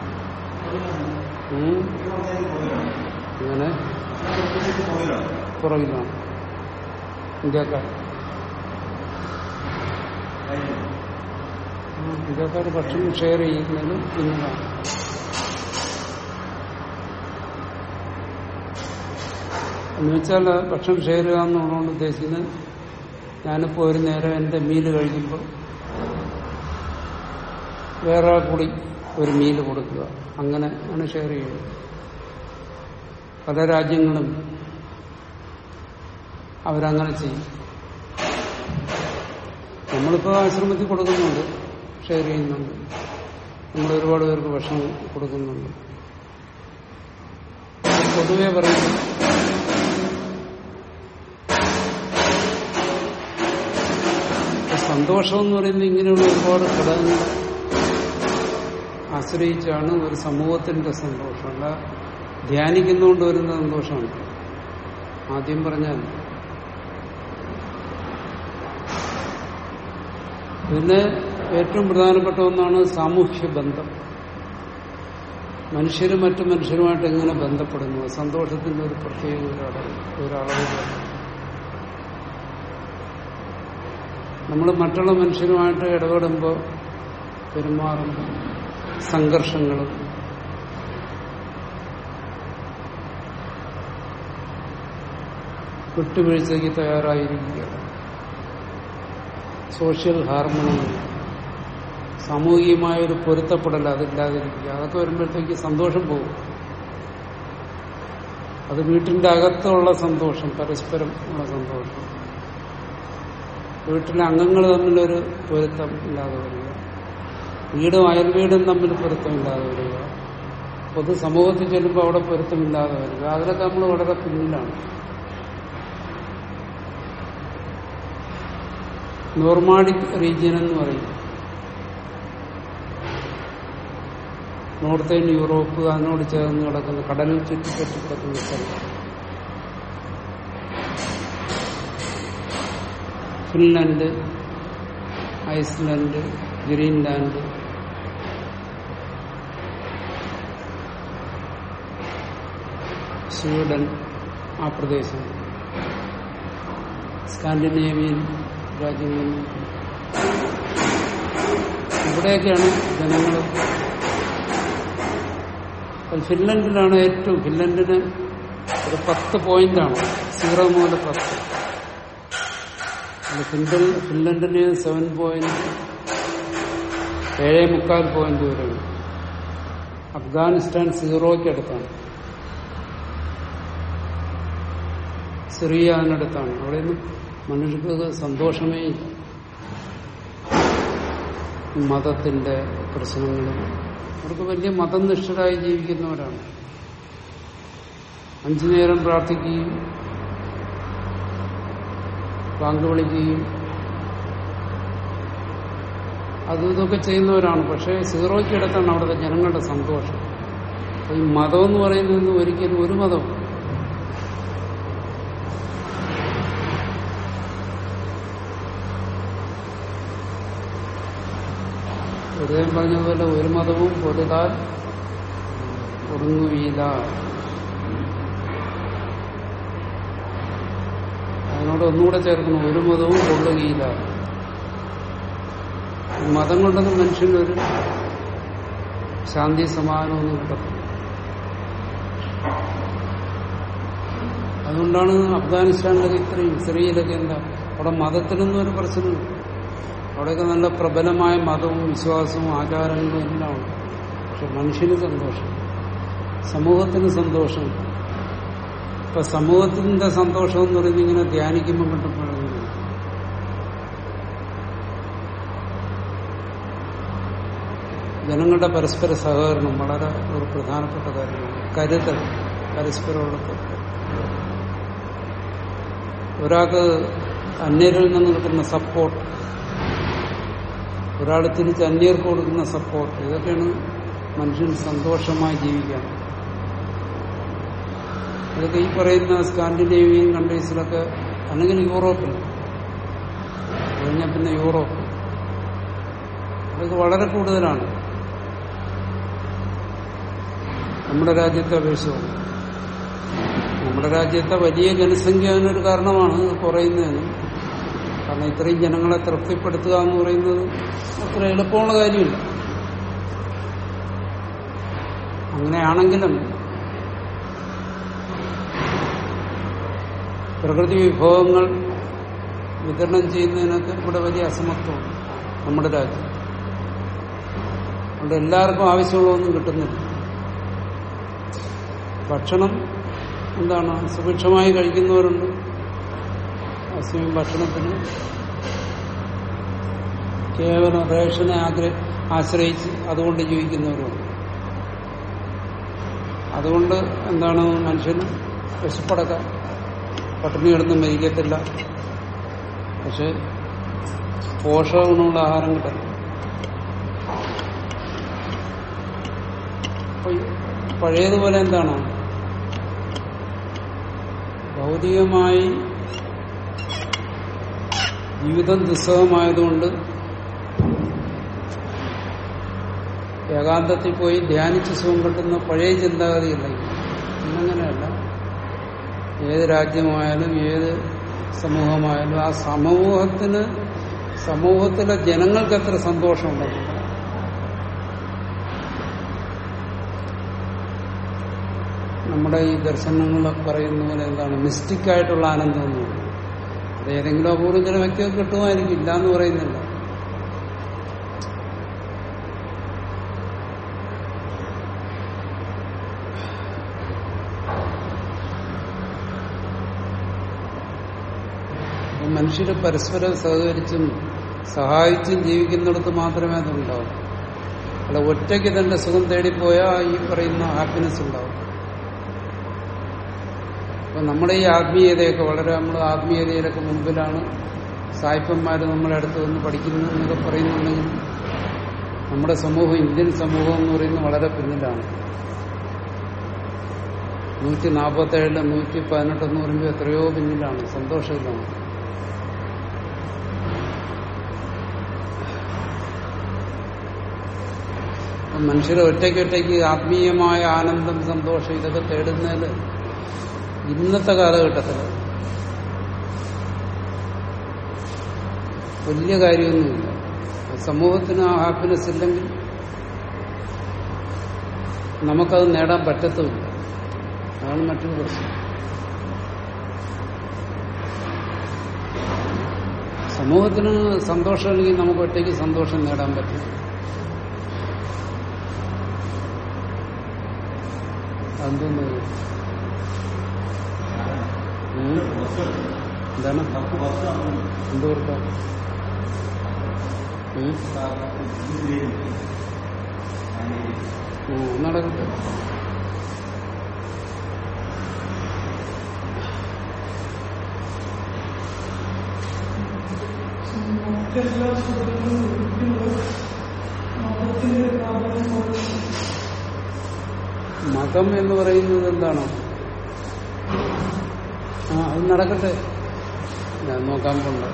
ഉം. ഇങ്ങനെ പുറകിലാണ് ഇന്ത്യക്കാർ ഉം, ഇന്ത്യക്കാർ ഭക്ഷണം ഷെയർ ചെയ്യുന്നതിന് പിന്നിലാണ് എന്ന് വെച്ചാൽ ഭക്ഷണം ഷെയർ ചെയ്യുക എന്നുള്ളതുകൊണ്ട് ഉദ്ദേശിക്കുന്നത് ഞാനിപ്പോ ഒരു നേരം എന്റെ മീല് കഴിക്കുമ്പോൾ വേറെ കൂടി ഒരു മീല് കൊടുക്കുക അങ്ങനെ ആണ് ഷെയർ ചെയ്യുന്നത് പല രാജ്യങ്ങളും അവരങ്ങനെ ചെയ്യും നമ്മളിപ്പോ ആശ്രമത്തിൽ കൊടുക്കുന്നുണ്ട് ഷെയർ ചെയ്യുന്നുണ്ട് നമ്മൾ ഒരുപാട് പേർക്ക് ഭക്ഷണം കൊടുക്കുന്നുണ്ട് പൊതുവെ പറയുന്നു സന്തോഷം എന്ന് പറയുന്നത് ഇങ്ങനെയുള്ള ഒരുപാട് ഘടകങ്ങൾ ആശ്രയിച്ചാണ് ഒരു സമൂഹത്തിന്റെ സന്തോഷം അല്ല ധ്യാനിക്കുന്നതുകൊണ്ട് വരുന്ന സന്തോഷമാണ് ആദ്യം പറഞ്ഞാൽ പിന്നെ ഏറ്റവും പ്രധാനപ്പെട്ട ഒന്നാണ് സാമൂഹ്യ ബന്ധം മനുഷ്യരും മറ്റു മനുഷ്യരുമായിട്ട് എങ്ങനെ ബന്ധപ്പെടുന്നു സന്തോഷത്തിന്റെ ഒരു പ്രത്യേക ഒരളവ് ഒരളവ് നമ്മൾ മറ്റുള്ള മനുഷ്യരുമായിട്ട് ഇടപെടുമ്പോൾ പെരുമാറുമ്പോൾ സംഘർഷങ്ങളും വിട്ടുവീഴ്ചയ്ക്ക് തയ്യാറായിരിക്കുക സോഷ്യൽ ഹാർമണി സാമൂഹികമായ ഒരു പൊരുത്തപ്പെടൽ അതില്ലാതിരിക്കുക അതൊക്കെ വരുമ്പോഴത്തേക്ക് സന്തോഷം പോകും അത് വീട്ടിന്റെ അകത്തുള്ള സന്തോഷം പരസ്പരം ഉള്ള സന്തോഷം വീട്ടിലെ അംഗങ്ങൾ തമ്മിലൊരു പൊരുത്തം ഇല്ലാതെ വരിക വീടും അയൽവീടും തമ്മിൽ പൊരുത്തമില്ലാതെ വരിക പൊതുസമൂഹത്തിൽ ചെല്ലുമ്പോൾ അവിടെ പൊരുത്തമില്ലാതെ വരിക അതിലൊക്കെ നമ്മൾ വളരെ പിന്നിലാണ് നോർമാഡിക് റീജിയൻ എന്ന് പറയും നോർത്തേൺ യൂറോപ്പ് അതിനോട് ചേർന്ന് കിടക്കുന്ന കടലിൽ ചുറ്റിപ്പറ്റി കിടക്കുന്ന സ്ഥലം ഫിൻലൻഡ് ഐസ്ലൻഡ് ഗ്രീൻലാൻഡ് സ്വീഡൻ ആ പ്രദേശം സ്കാൻഡിനേവിയൻ രാജ്യങ്ങളിൽ ഇവിടെയൊക്കെയാണ് ജനങ്ങൾ ഫിൻലൻഡിലാണ് ഏറ്റവും ഫിൻലൻഡിന് ഒരു പത്ത് പോയിന്റാണ് സീറോ മുതൽ പത്ത് ഫിൻലൻഡ് ഫിൻലൻഡിന് സെവൻ പോയിന്റ് ഏഴേ മുക്കാൽ പോയിന്റ് വരെയാണ് അഫ്ഗാനിസ്ഥാൻ സീറോയ്ക്ക് അടുത്താണ് സിറിയ അതിനടുത്താണ് അവിടെയൊന്നും മനുഷ്യർക്ക് സന്തോഷമേ ഇല്ല മതത്തിന്റെ പ്രശ്നങ്ങളും അവർക്ക് വലിയ മതനിഷ്ഠരായി ജീവിക്കുന്നവരാണ് അഞ്ചു നേരം പ്രാർത്ഥിക്കുകയും ബാങ്ക് വിളിക്കുകയും അതും ഇതൊക്കെ ചെയ്യുന്നവരാണ് പക്ഷേ സീറോയ്ക്കടുത്താണ് അവിടുത്തെ ജനങ്ങളുടെ സന്തോഷം അപ്പൊ ഈ മതം എന്ന് പറയുന്നത് ഒരിക്കലും ഒരു മതം ഹൃദയം പറഞ്ഞതുപോലെ ഒരു മതവും പൊരുതാൽ ഒടുങ്ങുകയില്ല അതിനോട് ഒന്നുകൂടെ ചേർക്കണം ഒരു മതവും കൊള്ളുകയില്ല മതം കൊണ്ടൊന്നും മനുഷ്യനൊരു ശാന്തി സമാധാനമൊന്നും കിട്ടത്തില്ല അതുകൊണ്ടാണ് അഫ്ഗാനിസ്ഥാനിലൊക്കെ ഇത്രയും സിറിയയിലൊക്കെ എന്താ അവിടെ മതത്തിനൊന്നും ഒരു പ്രശ്നമില്ല അവിടെയൊക്കെ നല്ല പ്രബലമായ മതവും വിശ്വാസവും ആചാരങ്ങളും എല്ലാം ഉണ്ട് പക്ഷെ മനുഷ്യന് സന്തോഷം സമൂഹത്തിന് സന്തോഷം ഇപ്പൊ സമൂഹത്തിന്റെ സന്തോഷം എന്ന് പറയുന്നത് ഇങ്ങനെ ധ്യാനിക്കുമ്പോൾ കണ്ടപ്പോഴാണ് ജനങ്ങളുടെ പരസ്പര സഹകരണം വളരെ ഒരു പ്രധാനപ്പെട്ട കാര്യമാണ് കരുതൽ പരസ്പരമുള്ള കരുതൽ ഒരാൾക്ക് അന്യരിൽ നിന്ന് കിട്ടുന്ന സപ്പോർട്ട് ഒരാൾ തിരിച്ച് അന്യർക്ക് കൊടുക്കുന്ന സപ്പോർട്ട് ഇതൊക്കെയാണ് മനുഷ്യൻ സന്തോഷമായി ജീവിക്കാൻ ഇതൊക്കെ ഈ പറയുന്ന സ്കാൻഡിനേവിയൻ കൺട്രീസിലൊക്കെ അല്ലെങ്കിൽ യൂറോപ്പിൽ കഴിഞ്ഞാൽ പിന്നെ യൂറോപ്പ് അതൊക്കെ വളരെ കൂടുതലാണ് നമ്മുടെ രാജ്യത്തെ അപേക്ഷിച്ച് നമ്മുടെ രാജ്യത്തെ വലിയ ജനസംഖ്യ അതിനൊരു കാരണമാണ് ഇത് കുറയുന്നതിന് കാരണം ഇത്രയും ജനങ്ങളെ തൃപ്തിപ്പെടുത്തുക എന്ന് പറയുന്നത് അത്ര എളുപ്പമുള്ള കാര്യമില്ല അങ്ങനെയാണെങ്കിലും പ്രകൃതി വിഭവങ്ങൾ വിതരണം ചെയ്യുന്നതിനൊക്കെ ഇവിടെ വലിയ അസമത്വമാണ് നമ്മുടെ രാജ്യം അതുകൊണ്ട് എല്ലാവർക്കും ആവശ്യമുള്ളതൊന്നും കിട്ടുന്നില്ല ഭക്ഷണം എന്താണ് സുഭിക്ഷമായി കഴിക്കുന്നവരുണ്ട് അസമയം ഭക്ഷണത്തിന് കേവലം റേഷനെ ആഗ്ര ആശ്രയിച്ച് അതുകൊണ്ട് ജീവിക്കുന്നവരുണ്ട് അതുകൊണ്ട് എന്താണ് മനുഷ്യന് വിശപ്പടക്കാം പട്ടിണി കിടന്ന് മരിക്കത്തില്ല പക്ഷെ പോഷകഗുണമുള്ള ആഹാരം കിട്ടും പഴയതുപോലെ എന്താണ് ഭൗതികമായി ജീവിതം ദുസ്സഹമായതുകൊണ്ട് ഏകാന്തത്തിൽ പോയി ധ്യാനിച്ച് സുഖം കിട്ടുന്ന പഴയ ചിന്താഗതിയില്ല ഇന്നങ്ങനെയല്ല ഏത് രാജ്യമായാലും ഏത് സമൂഹമായാലും ആ സമൂഹത്തിന് സമൂഹത്തിലെ ജനങ്ങൾക്ക് എത്ര സന്തോഷമുണ്ടെന്നില്ല നമ്മുടെ ഈ ദർശനങ്ങൾ പറയുന്ന പോലെ എന്താണ് മിസ്റ്റിക് ആയിട്ടുള്ള ആനന്ദം എന്ന് പറയും. അത് ഏതെങ്കിലും അപൂർവം ചില വ്യക്തികൾക്ക് കിട്ടുമായിരിക്കും ഇല്ല എന്ന് പറയുന്നില്ല അപ്പൊ മനുഷ്യര് പരസ്പരം സഹകരിച്ചും സഹായിച്ചും ജീവിക്കുന്നിടത്ത് മാത്രമേ അതുണ്ടാവൂ അല്ല ഒറ്റയ്ക്ക് തന്റെ സുഖം തേടിപ്പോയാൽ ഈ പറയുന്ന ഹാപ്പിനെസ് ഉണ്ടാവും അപ്പൊ നമ്മുടെ ഈ ആത്മീയതയൊക്കെ വളരെ നമ്മൾ ആത്മീയതയിലൊക്കെ മുൻപിലാണ് സായിപ്പന്മാര് നമ്മളെ അടുത്ത് വന്ന് പഠിക്കുന്നു എന്നൊക്കെ പറയുന്നുണ്ടെങ്കിൽ നമ്മുടെ സമൂഹം ഇന്ത്യൻ സമൂഹം എന്ന് പറയുന്നത് വളരെ പിന്നിലാണ് നൂറ്റി നാൽപ്പത്തേഴില് നൂറ്റി പതിനെട്ടെന്ന് പറയുമ്പോൾ എത്രയോ പിന്നിലാണ് സന്തോഷമില്ലാണ് മനുഷ്യരെ ഒറ്റയ്ക്ക് ഒറ്റയ്ക്ക് ആത്മീയമായ ആനന്ദം സന്തോഷം ഇതൊക്കെ തേടുന്നതിൽ ഇന്നത്തെ കാലഘട്ടത്തിൽ വലിയ കാര്യമൊന്നുമില്ല സമൂഹത്തിന് ആ ഹാപ്പിനെസ് ഇല്ലെങ്കിൽ നമുക്കത് നേടാൻ പറ്റത്തുമില്ല അതാണ് മറ്റൊരു പ്രശ്നം സമൂഹത്തിന് സന്തോഷമില്ലെങ്കിൽ നമുക്ക് ഒറ്റയ്ക്ക് സന്തോഷം നേടാൻ പറ്റും അതെന്തോന്ന് ഉം? എന്താണ് എന്ത് കൊടുക്കാം നടക്കട്ടെ മറ്റെല്ലാ സുഖങ്ങളും ഒരിക്കലും മതത്തിന്റെ പ്രാധാന്യം കുറച്ച് മതം എന്ന് പറയുന്നത് എന്താണ് ആ അത് നടക്കട്ടെ ഞാൻ നോക്കാൻ പോണ്ട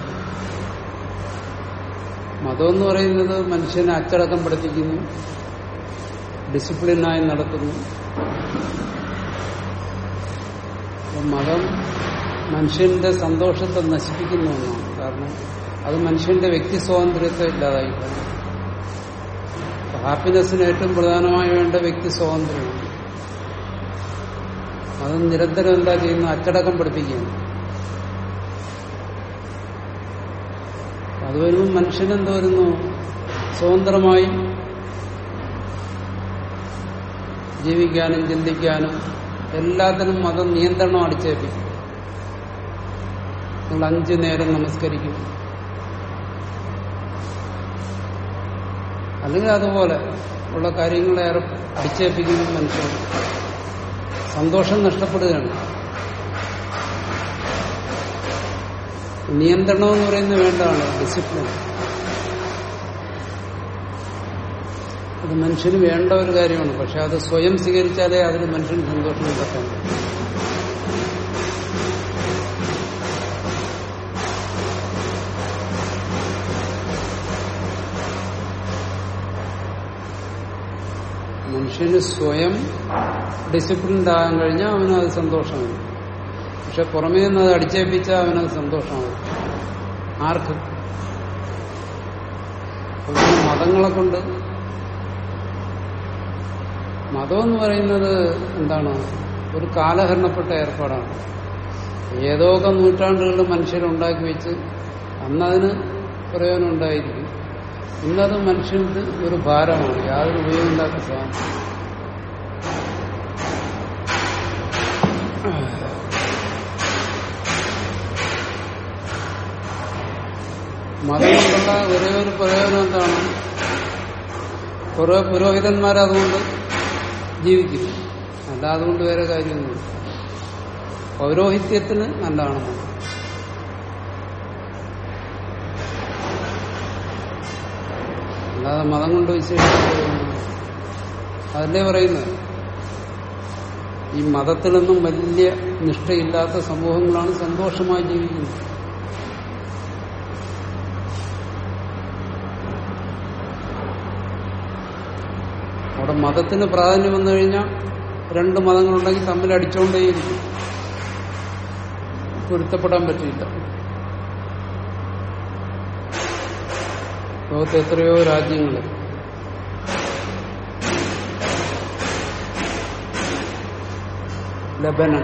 മതം എന്ന് പറയുന്നത് മനുഷ്യനെ അച്ചടക്കം പഠിപ്പിക്കുന്നു ഡിസിപ്ലിനായി നടത്തുന്നു അപ്പൊ മതം മനുഷ്യന്റെ സന്തോഷത്തെ നശിപ്പിക്കുന്ന ഒന്നാണ് കാരണം അത് മനുഷ്യന്റെ വ്യക്തി സ്വാതന്ത്ര്യത്തെ ഇല്ലാതായി ഹാപ്പിനെസ്സിന് ഏറ്റവും പ്രധാനമായി വേണ്ട വ്യക്തി സ്വാതന്ത്ര്യമാണ് അത് നിരന്തരം എന്താ ചെയ്യുന്ന അച്ചടക്കം പഠിപ്പിക്കുകയാണ് അത് വരുമ്പോൾ മനുഷ്യനെന്ത് വരുന്നു സ്വതന്ത്രമായി ജീവിക്കാനും ചിന്തിക്കാനും എല്ലാത്തിനും മതം നിയന്ത്രണം അടിച്ചേൽപ്പിക്കും നിങ്ങൾ അഞ്ചു നേരം നമസ്കരിക്കും അല്ലെങ്കിൽ അതുപോലെ ഉള്ള കാര്യങ്ങളെ ഏറെ അടിച്ചേൽപ്പിക്കുന്ന മനുഷ്യൻ സന്തോഷം നഷ്ടപ്പെടുകയാണ് നിയന്ത്രണം എന്ന് പറയുന്നത് വേണ്ടതാണ് ഡിസിപ്ലിൻ അത് മനുഷ്യന് വേണ്ട ഒരു കാര്യമാണ് പക്ഷെ അത് സ്വയം സ്വീകരിച്ചാലേ അതിന് മനുഷ്യന് സന്തോഷം കണ്ടെത്താൻ പറ്റൂ. മനുഷ്യന് സ്വയം ഡിസിപ്ലിൻഡ് ആകാൻ കഴിഞ്ഞാൽ അവനത് സന്തോഷമാണ് പക്ഷെ പുറമേ നിന്ന് അത് അടിച്ചേൽപ്പിച്ചാൽ അവനത് സന്തോഷമാവും ആർക്ക് അപ്പോൾ ഈ മതങ്ങളെ കൊണ്ട് മതം എന്ന് പറയുന്നത് എന്താണ് ഒരു കാലഹരണപ്പെട്ട ഏർപ്പാടാണ് ഏതൊക്കെ നൂറ്റാണ്ടുകളിൽ മനുഷ്യരുണ്ടാക്കി വെച്ച് അന്നതിന് പ്രയോജനം ഉണ്ടായിരിക്കും ഇന്നത് മനുഷ്യന് ഒരു ഭാരമാണ് യാതൊരു ഉപയോഗമില്ലാത്ത സാധനം മതം കൊണ്ടുള്ള ഒരേ ഒരു പ്രയോജനം എന്താണ് കുറെ പുരോഹിതന്മാർ അതുകൊണ്ട് ജീവിക്കും അല്ല അതുകൊണ്ട് വേറെ കാര്യമൊന്നുമില്ല പൗരോഹിത്യത്തിന് നല്ലതാണ് മതം അല്ലാതെ മതം കൊണ്ട് വിശേഷിച്ച് അതല്ലേ പറയുന്നത് ഈ മതത്തിലൊന്നും വലിയ നിഷ്ഠയില്ലാത്ത സമൂഹങ്ങളാണ് സന്തോഷമായി ജീവിക്കുന്നത് അവിടെ മതത്തിന് പ്രാധാന്യം വന്നു കഴിഞ്ഞാൽ രണ്ട് മതങ്ങളുണ്ടെങ്കിൽ തമ്മിൽ അടിച്ചുകൊണ്ടേയിരിക്കും പൊരുത്തപ്പെടാൻ പറ്റില്ല ലോകത്ത് എത്രയോ രാജ്യങ്ങൾ ലബനൻ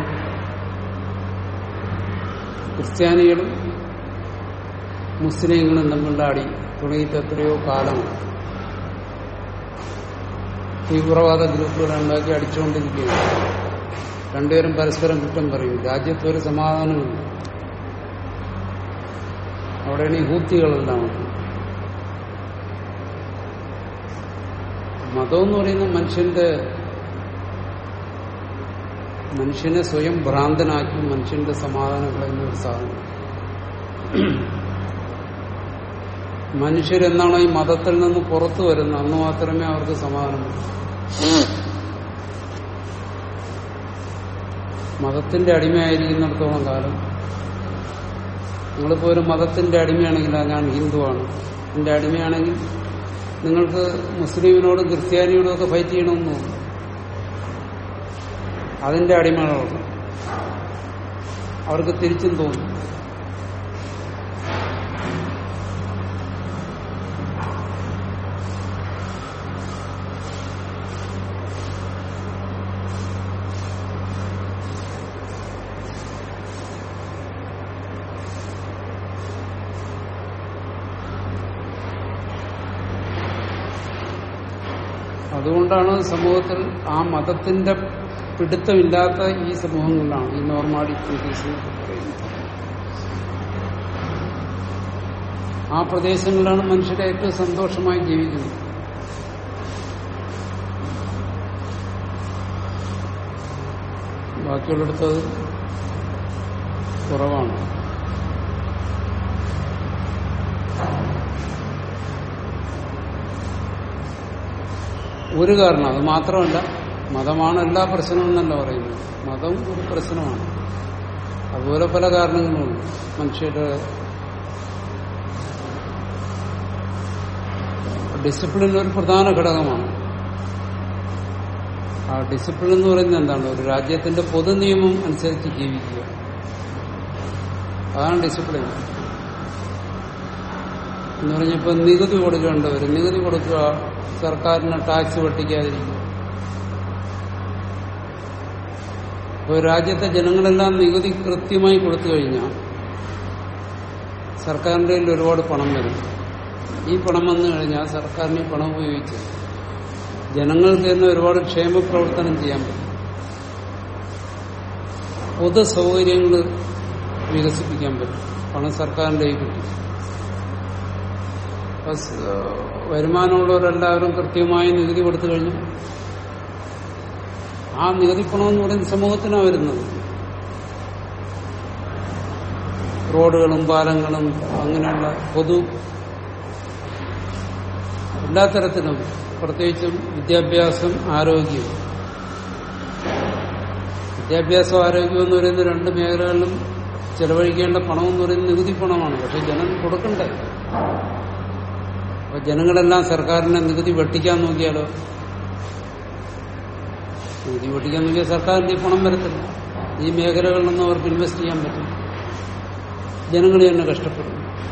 ക്രിസ്ത്യാനികളും മുസ്ലിങ്ങളും തമ്മിലുള്ള അടി തുടങ്ങിയിട്ട് എത്രയോ കാലമാണ് തീവ്രവാദ ഗ്രൂപ്പുകൾ ഉണ്ടാക്കി അടിച്ചുകൊണ്ടിരിക്കുകയാണ് രണ്ടുപേരും പരസ്പരം കുറ്റം പറയും രാജ്യത്തൊരു സമാധാനമില്ല അവിടെയാണ് ഈ ഹൂത്തികളെല്ലാം ഉള്ളത്. മതം എന്ന് പറയുന്നത് മനുഷ്യന്റെ മനുഷ്യനെ സ്വയം ഭ്രാന്തനാക്കി മനുഷ്യന്റെ സമാധാനം കളയുന്ന ഒരു സാധനം മനുഷ്യരെന്നാണോ ഈ മതത്തിൽ നിന്ന് പുറത്തു വരുന്നത് അന്ന് മാത്രമേ അവർക്ക് സമാധാനം വരൂ. മതത്തിന്റെ അടിമയായിരിക്കുന്നിടത്തോളം കാലം നിങ്ങളിപ്പോ ഒരു മതത്തിന്റെ അടിമയാണെങ്കിൽ ആ ഞാൻ ഹിന്ദുവാണ് എന്റെ അടിമയാണെങ്കിൽ നിങ്ങൾക്ക് മുസ്ലിമിനോടും ക്രിസ്ത്യാനിയോടും ഒക്കെ ഫൈറ്റ് ചെയ്യണമെന്ന് തോന്നും അതിന്റെ അടിമകളോട് അവർക്ക് തിരിച്ചും തോന്നും അതുകൊണ്ടാണ് സമൂഹത്തിൽ ആ മതത്തിന്റെ പിടുത്തമില്ലാത്ത ഈ സമൂഹങ്ങളിലാണ് ഈ നോർമാലിറ്റീസ് എന്നൊക്കെ പറയുന്നത് ആ പ്രദേശങ്ങളിലാണ് മനുഷ്യരെ ഏറ്റവും സന്തോഷമായി ജീവിക്കുന്നത് ബാക്കിയുള്ളിടത്തത് കുറവാണ് ഒരു കാരണം അത് മാത്രമല്ല മതമാണ് എല്ലാ പ്രശ്നവും എന്നല്ല പറയുന്നത് മതം ഒരു പ്രശ്നമാണ് അതുപോലെ പല കാരണങ്ങളുമുണ്ട് മനുഷ്യരുടെ ഡിസിപ്ലിൻ ഒരു പ്രധാന ഘടകമാണ് ആ ഡിസിപ്ലിൻ എന്ന് പറയുന്നത് എന്താണ് ഒരു രാജ്യത്തിന്റെ പൊതു നിയമം അനുസരിച്ച് ജീവിക്കുക അതാണ് ഡിസിപ്ലിൻ എന്ന് പറഞ്ഞപ്പോ നികുതി കൊടുക്കേണ്ടവർ നികുതി കൊടുക്കുക സർക്കാരിന് ടാക്സ് വെട്ടിക്കാതിരിക്കുക ഇപ്പോൾ രാജ്യത്തെ ജനങ്ങളെല്ലാം നികുതി കൃത്യമായി കൊടുത്തു കഴിഞ്ഞാൽ സർക്കാരിന്റെ കയ്യിൽ ഒരുപാട് പണം വരും ഈ പണം വന്നു കഴിഞ്ഞാൽ സർക്കാരിന് ഈ പണം ഉപയോഗിച്ച് ജനങ്ങൾക്ക് തന്നെ ഒരുപാട് ക്ഷേമ പ്രവർത്തനം ചെയ്യാൻ പറ്റും പൊതു സൗകര്യങ്ങൾ വികസിപ്പിക്കാൻ പറ്റും പണം സർക്കാരിന്റെ കയ്യിൽ കിട്ടും അപ്പൊ സ്- വരുമാനമുള്ളവരെല്ലാവരും കൃത്യമായി നികുതി കൊടുത്തു കഴിഞ്ഞു ആ നികുതി പണം എന്ന് പറയുന്ന സമൂഹത്തിനാണ് വരുന്നത് റോഡുകളും പാലങ്ങളും അങ്ങനെയുള്ള പൊതു എല്ലാ തരത്തിലും പ്രത്യേകിച്ചും വിദ്യാഭ്യാസം ആരോഗ്യം വിദ്യാഭ്യാസം ആരോഗ്യം എന്ന് പറയുന്ന രണ്ട് മേഖലകളിലും ചെലവഴിക്കേണ്ട പണം എന്ന് പറയുന്നത് നികുതി പണമാണ് പക്ഷെ ജനം കൊടുക്കണ്ടേ അപ്പൊ ജനങ്ങളെല്ലാം സർക്കാരിനെ നികുതി വെട്ടിക്കാൻ നോക്കിയാലോ നികുതി വെട്ടിക്കാൻ നോക്കിയാൽ സർക്കാരിന്റെ ഈ പണം വരത്തില്ല ഈ മേഖലകളിലൊന്നും അവർക്ക് ഇൻവെസ്റ്റ് ചെയ്യാൻ പറ്റില്ല ജനങ്ങൾ തന്നെ കഷ്ടപ്പെടും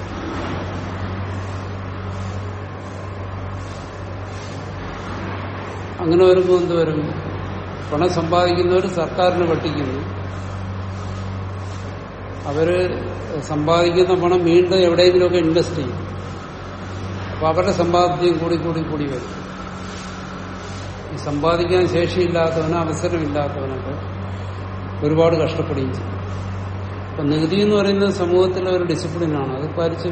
അങ്ങനെ വരുമ്പോൾ എന്ത് വരും പണം സമ്പാദിക്കുന്നവർ സർക്കാരിനെ വെട്ടിക്കുന്നു അവര് സമ്പാദിക്കുന്ന പണം വീണ്ടും എവിടെയെങ്കിലുമൊക്കെ ഇൻവെസ്റ്റ് ചെയ്യും അപ്പൊ അവരുടെ സമ്പാദ്യം കൂടി കൂടി കൂടി വരും ഈ സമ്പാദിക്കാൻ ശേഷിയില്ലാത്തവന് അവസരമില്ലാത്തവനൊക്കെ ഒരുപാട് കഷ്ടപ്പെടുകയും ചെയ്യും അപ്പൊ നികുതി എന്ന് പറയുന്നത് സമൂഹത്തിലെ ഒരു ഡിസിപ്ലിനാണ് അത് പാലിച്ചു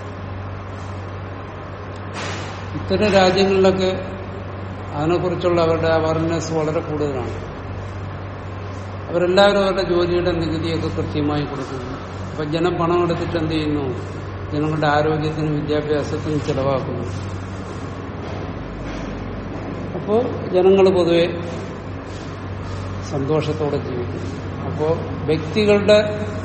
ഇത്തരം രാജ്യങ്ങളിലൊക്കെ അതിനെക്കുറിച്ചുള്ള അവരുടെ അവയർനെസ് വളരെ കൂടുതലാണ് അവരെല്ലാവരും അവരുടെ ജോലിയുടെ നികുതിയൊക്കെ കൃത്യമായി കൊടുക്കുന്നു അപ്പൊ ജനം പണം എടുത്തിട്ട് എന്ത് ചെയ്യുന്നു ജനങ്ങളുടെ ആരോഗ്യത്തിനും വിദ്യാഭ്യാസത്തിനും ചെലവാക്കുന്നു അപ്പോൾ ജനങ്ങൾ പൊതുവെ സന്തോഷത്തോടെ ജീവിക്കുന്നു അപ്പോൾ വ്യക്തികളുടെ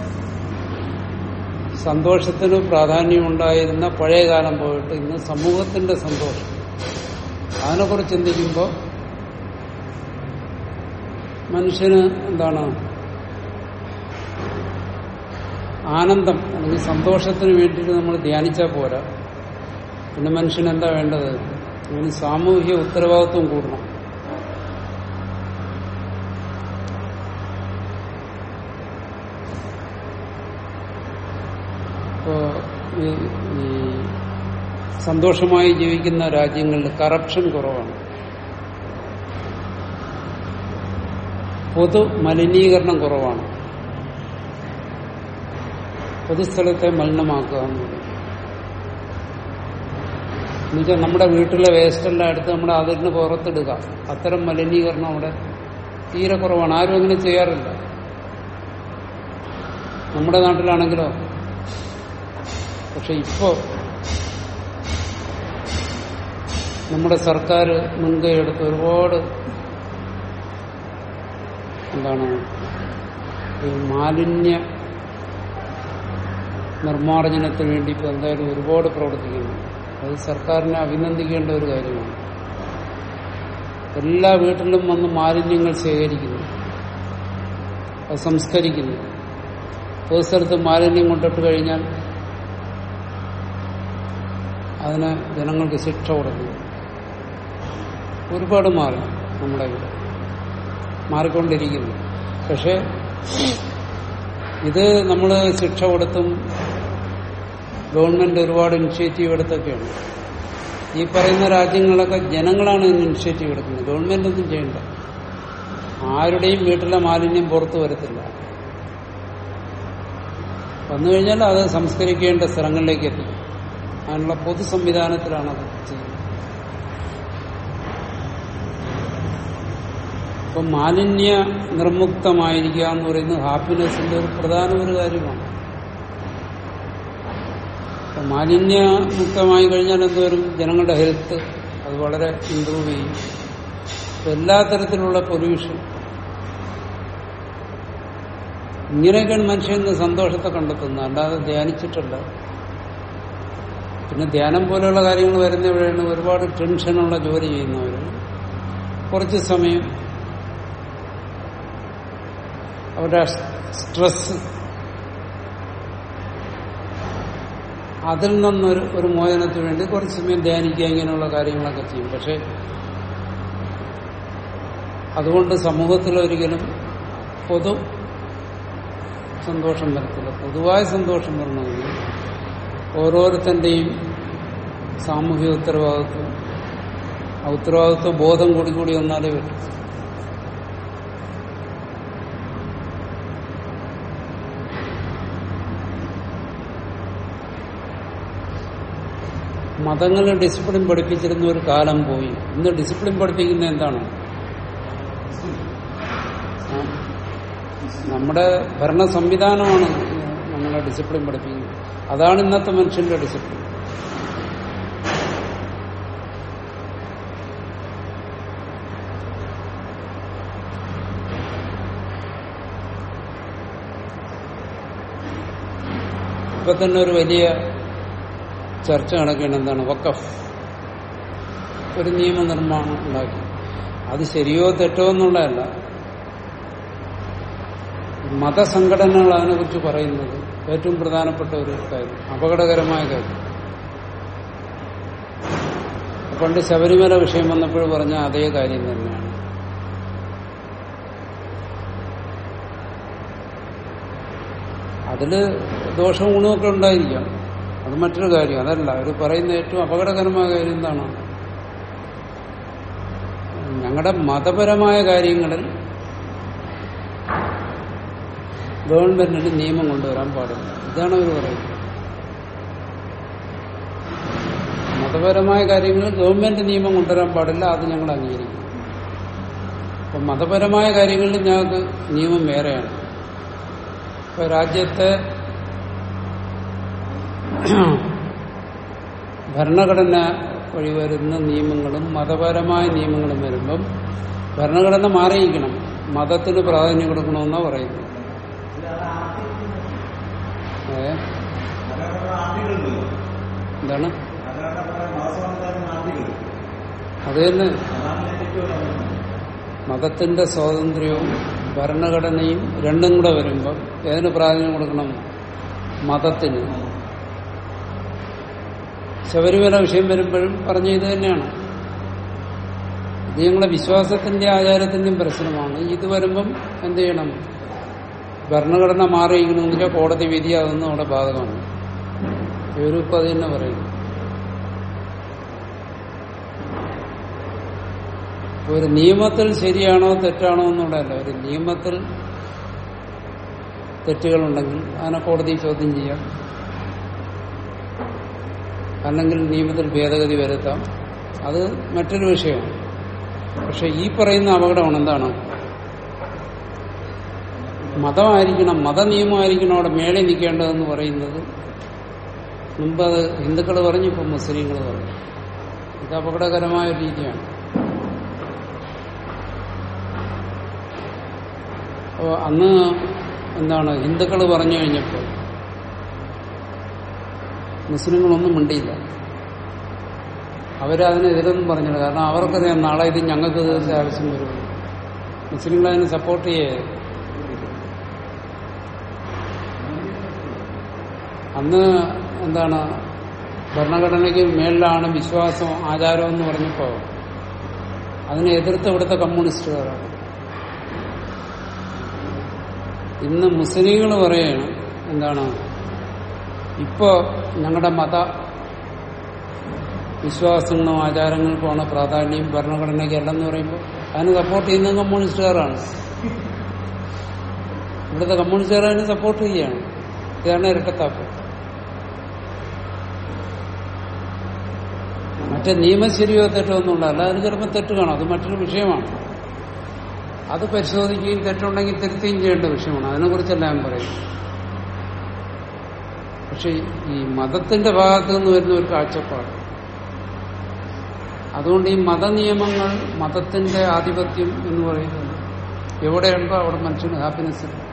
സന്തോഷത്തിന് പ്രാധാന്യമുണ്ടായിരുന്ന പഴയ കാലം പോയിട്ട് ഇന്ന് സമൂഹത്തിന്റെ സന്തോഷം അതിനെക്കുറിച്ച് ചിന്തിക്കുമ്പോൾ മനുഷ്യന് എന്താണ് ആനന്ദം അല്ലെങ്കിൽ സന്തോഷത്തിന് വേണ്ടിയിട്ട് നമ്മൾ ധ്യാനിച്ചാൽ പോരാ പിന്നെ മനുഷ്യന് എന്താ വേണ്ടത് അവന് സാമൂഹിക ഉത്തരവാദിത്വം കൂടണം ഇപ്പോ ഈ ഈ സന്തോഷമായി ജീവിക്കുന്ന രാജ്യങ്ങളിൽ കറപ്ഷൻ കുറവാണ് പൊതു മലിനീകരണം കുറവാണ് പൊതുസ്ഥലത്തെ മലിനമാക്കുക എന്നുള്ളത് എന്നുവെച്ചാൽ നമ്മുടെ വീട്ടിലെ വേസ്റ്റെല്ലാം എടുത്ത് നമ്മുടെ അതിന് പുറത്തിടുക അത്തരം മലിനീകരണം അവിടെ തീരെ കുറവാണ് ആരും അങ്ങനെ ചെയ്യാറില്ല നമ്മുടെ നാട്ടിലാണെങ്കിലോ പക്ഷെ ഇപ്പോ നമ്മുടെ സർക്കാർ മുൻകൈ എടുത്ത് ഒരുപാട് എന്താണ് ഈ മാലിന്യ നിർമ്മാർജ്ജനത്തിന് വേണ്ടി ഇപ്പൊ എന്തായാലും ഒരുപാട് പ്രവർത്തിക്കുന്നു അത് സർക്കാരിനെ അഭിനന്ദിക്കേണ്ട ഒരു കാര്യമാണ് എല്ലാ വീട്ടിലും വന്ന് മാലിന്യങ്ങൾ ശേഖരിക്കുന്നു അത് സംസ്കരിക്കുന്നു പൊതു സ്ഥലത്ത് മാലിന്യം കൊണ്ടിട്ട് കഴിഞ്ഞാൽ അതിന് ജനങ്ങൾക്ക് ശിക്ഷ കൊടുക്കുന്നു ഒരുപാട് മാറി നമ്മുടെ ഇവിടെ മാറിക്കൊണ്ടിരിക്കുന്നു പക്ഷെ ഇത് നമ്മൾ ശിക്ഷ കൊടുത്തും ഗവൺമെന്റ് ഒരുപാട് ഇനിഷ്യേറ്റീവ് എടുത്തൊക്കെയാണ് ഈ പറയുന്ന രാജ്യങ്ങളൊക്കെ ജനങ്ങളാണ് ഇതിന് ഇനിഷ്യേറ്റീവ് എടുക്കുന്നത് ഗവൺമെന്റ് ഒന്നും ചെയ്യണ്ട ആരുടെയും വീട്ടിലെ മാലിന്യം പുറത്തു വരത്തില്ല വന്നു കഴിഞ്ഞാൽ അത് സംസ്കരിക്കേണ്ട സ്ഥലങ്ങളിലേക്ക് എത്തിക്കും അതിനുള്ള പൊതു സംവിധാനത്തിലാണ് അത് ചെയ്യുന്നത് ഇപ്പൊ മാലിന്യ നിർമുക്തമായിരിക്കുക എന്ന് പറയുന്നത് ഹാപ്പിനെസിന്റെ ഒരു പ്രധാന ഒരു കാര്യമാണ് അപ്പൊ മാലിന്യ മുക്തമായി കഴിഞ്ഞാൽ എന്തോരും ജനങ്ങളുടെ ഹെൽത്ത് അത് വളരെ ഇമ്പ്രൂവ് ചെയ്യും അപ്പൊ എല്ലാ തരത്തിലുള്ള പൊല്യൂഷൻ ഇങ്ങനെയൊക്കെയാണ് മനുഷ്യന് സന്തോഷത്തെ കണ്ടെത്തുന്നത് അല്ലാതെ ധ്യാനിച്ചിട്ടല്ല പിന്നെ ധ്യാനം പോലെയുള്ള കാര്യങ്ങൾ വരുന്നവരാണ് ഒരുപാട് ടെൻഷനുള്ള ജോലി ചെയ്യുന്നവർ കുറച്ച് സമയം അവരുടെ സ്ട്രെസ് അതിൽ നിന്നൊരു ഒരു മോചനത്തിന് വേണ്ടി കുറച്ച് സമയം ധ്യാനിക്കുക ഇങ്ങനെയുള്ള കാര്യങ്ങളൊക്കെ ചെയ്യും പക്ഷെ അതുകൊണ്ട് സമൂഹത്തിൽ ഒരിക്കലും പൊതു സന്തോഷം വരത്തില്ല പൊതുവായ സന്തോഷം വരണമെങ്കിൽ ഓരോരുത്തന്റെയും സാമൂഹിക ഉത്തരവാദിത്വം ആ ഉത്തരവാദിത്വ ബോധം കൂടി കൂടി വന്നാലേ പറ്റും മതങ്ങൾ ഡിസിപ്ലിൻ പഠിപ്പിച്ചിരുന്ന ഒരു കാലം പോയി ഇന്ന് ഡിസിപ്ലിൻ പഠിപ്പിക്കുന്ന എന്താണ് ആ, നമ്മുടെ ഭരണ സംവിധാനമാണ് നമ്മളെ ഡിസിപ്ലിൻ പഠിപ്പിക്കുന്നത് അതാണ് ഇന്നത്തെ മനുഷ്യന്റെ ഡിസിപ്ലിൻ ഇപ്പൊ തന്നെ ഒരു വലിയ ചർച്ച നടക്കുകയാണ് എന്താണ് വക്കഫ് ഒരു നിയമനിർമ്മാണം ഉണ്ടാക്കി അത് ശരിയോ തെറ്റോ എന്നുള്ളതല്ല മതസംഘടനകൾ അതിനെക്കുറിച്ച് പറയുന്നത് ഏറ്റവും പ്രധാനപ്പെട്ട ഒരു കാര്യം അപകടകരമായ കാര്യം പണ്ട് ശബരിമല വിഷയം വന്നപ്പോൾ പറഞ്ഞ അതേ കാര്യം തന്നെയാണ് അതില് ദോഷവും ഗുണമൊക്കെ ഉണ്ടായിരിക്കാം അത് മറ്റൊരു കാര്യം അതല്ല അവർ പറയുന്ന ഏറ്റവും അപകടകരമായ കാര്യം എന്താണ് ഞങ്ങളുടെ മതപരമായ കാര്യങ്ങളിൽ ഗവൺമെന്റിന് നിയമം കൊണ്ടുവരാൻ പാടില്ല ഇതാണ് അവർ പറയുന്നത് മതപരമായ കാര്യങ്ങളിൽ ഗവൺമെന്റ് നിയമം കൊണ്ടുവരാൻ പാടില്ല അത് ഞങ്ങൾ അംഗീകരിക്കും അപ്പൊ മതപരമായ കാര്യങ്ങളിൽ ഞങ്ങൾക്ക് നിയമം വേറെയാണ് ഇപ്പൊ രാജ്യത്തെ ഭരണഘടന വഴി വരുന്ന നിയമങ്ങളും മതപരമായ നിയമങ്ങളും വരുമ്പം ഭരണഘടന മാറിയിരിക്കണം മതത്തിന് പ്രാധാന്യം കൊടുക്കണമെന്നാണ് പറയുന്നത് ഏ എന്താണ് അത് തന്നെ മതത്തിന്റെ സ്വാതന്ത്ര്യവും ഭരണഘടനയും രണ്ടും കൂടെ വരുമ്പോൾ ഏതിന് പ്രാധാന്യം കൊടുക്കണം മതത്തിന് ശബരിമല വിഷയം വരുമ്പോഴും പറഞ്ഞ ഇത് തന്നെയാണ് ഇത് ഞങ്ങളുടെ വിശ്വാസത്തിന്റെ ആചാരത്തിന്റെയും പ്രശ്നമാണ് ഇത് വരുമ്പം എന്ത് ചെയ്യണം ഭരണഘടന മാറിയിരിക്കണമെന്ന് വെച്ചാൽ കോടതി വിധി അതൊന്നും അവിടെ ബാധകമാണ് യൂരോപ്പ് അത് തന്നെ പറയുന്നു ഒരു നിയമത്തിൽ ശരിയാണോ തെറ്റാണോ എന്നുള്ളതല്ല ഒരു നിയമത്തിൽ തെറ്റുകളുണ്ടെങ്കിൽ അതിനെ കോടതി ചോദ്യം ചെയ്യാം അല്ലെങ്കിൽ നിയമത്തിൽ ഭേദഗതി വരുത്താം അത് മറ്റൊരു വിഷയമാണ് പക്ഷെ ഈ പറയുന്ന അപകടമാണ് എന്താണ് മതമായിരിക്കണം മതനിയമമായിരിക്കണം അവിടെ മേളി നിൽക്കേണ്ടതെന്ന് പറയുന്നത് മുമ്പ് അത് ഹിന്ദുക്കൾ പറഞ്ഞു ഇപ്പം മുസ്ലിങ്ങൾ പറഞ്ഞു ഇത് അപകടകരമായ ഒരു രീതിയാണ് അപ്പോൾ അന്ന് എന്താണ് ഹിന്ദുക്കൾ പറഞ്ഞു കഴിഞ്ഞപ്പോൾ മുസ്ലിങ്ങളൊന്നും മിണ്ടിയില്ല അവരതിനെതിരൊന്നും പറഞ്ഞില്ല കാരണം അവർക്കറിയാം നാളെ ഇത് ഞങ്ങൾക്ക് ഇതിന്റെ ആവശ്യം വരും മുസ്ലിങ്ങൾ അതിനെ സപ്പോർട്ട് ചെയ്യേ അന്ന് എന്താണ് ഭരണഘടനയ്ക്ക് മേളിലാണ് വിശ്വാസം ആചാരം എന്ന് പറഞ്ഞപ്പോ അതിനെ എതിർത്ത് ഇവിടുത്തെ കമ്മ്യൂണിസ്റ്റുകാരാണ് ഇന്ന് മുസ്ലിങ്ങൾ പറയാണ് എന്താണ് ഇപ്പോ ഞങ്ങളുടെ മത വിശ്വാസങ്ങളും ആചാരങ്ങൾക്കുമാണ് പ്രാധാന്യം ഭരണഘടനയ്ക്ക് അല്ലെന്ന് പറയുമ്പോൾ അതിന് സപ്പോർട്ട് ചെയ്യുന്നത് കമ്മ്യൂണിസ്റ്റുകാരാണ് ഇവിടുത്തെ കമ്മ്യൂണിസ്റ്റുകാർ അതിന് സപ്പോർട്ട് ചെയ്യുകയാണ് ഇതാണ് ഇരട്ടത്താപ്പ് മറ്റേ നിയമം ശരിയോ തെറ്റോ ഒന്നുമില്ല അല്ല അതിന് ചിലപ്പോൾ തെറ്റ് കാണും അത് മറ്റൊരു വിഷയമാണ് അത് പരിശോധിക്കുകയും തെറ്റുണ്ടെങ്കിൽ തിരുത്തുകയും ചെയ്യേണ്ട വിഷയമാണ് അതിനെക്കുറിച്ചല്ല ഞാൻ പറയും പക്ഷെ ഈ മതത്തിന്റെ ഭാഗത്തു നിന്ന് വരുന്ന ഒരു കാഴ്ചപ്പാട് അതുകൊണ്ട് ഈ മതനിയമങ്ങൾ മതത്തിന്റെ ആധിപത്യം എന്ന് പറയുന്നത് എവിടെയുണ്ടോ അവിടെ മനുഷ്യന് ഹാപ്പിനെസ് ഇല്ല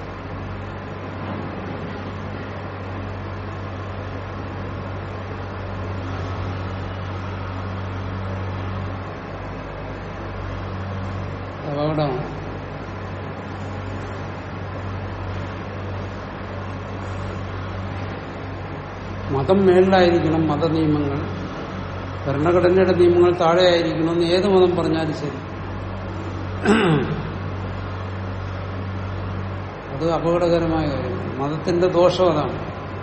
അപകടമാണ് മതം മേളിലായിരിക്കണം മതനിയമങ്ങൾ ഭരണഘടനയുടെ നിയമങ്ങൾ താഴെ ആയിരിക്കണം എന്ന് ഏത് മതം പറഞ്ഞാലും ശരി അത് അപകടകരമായ കാര്യമാണ് മതത്തിന്റെ ദോഷം അതാണ്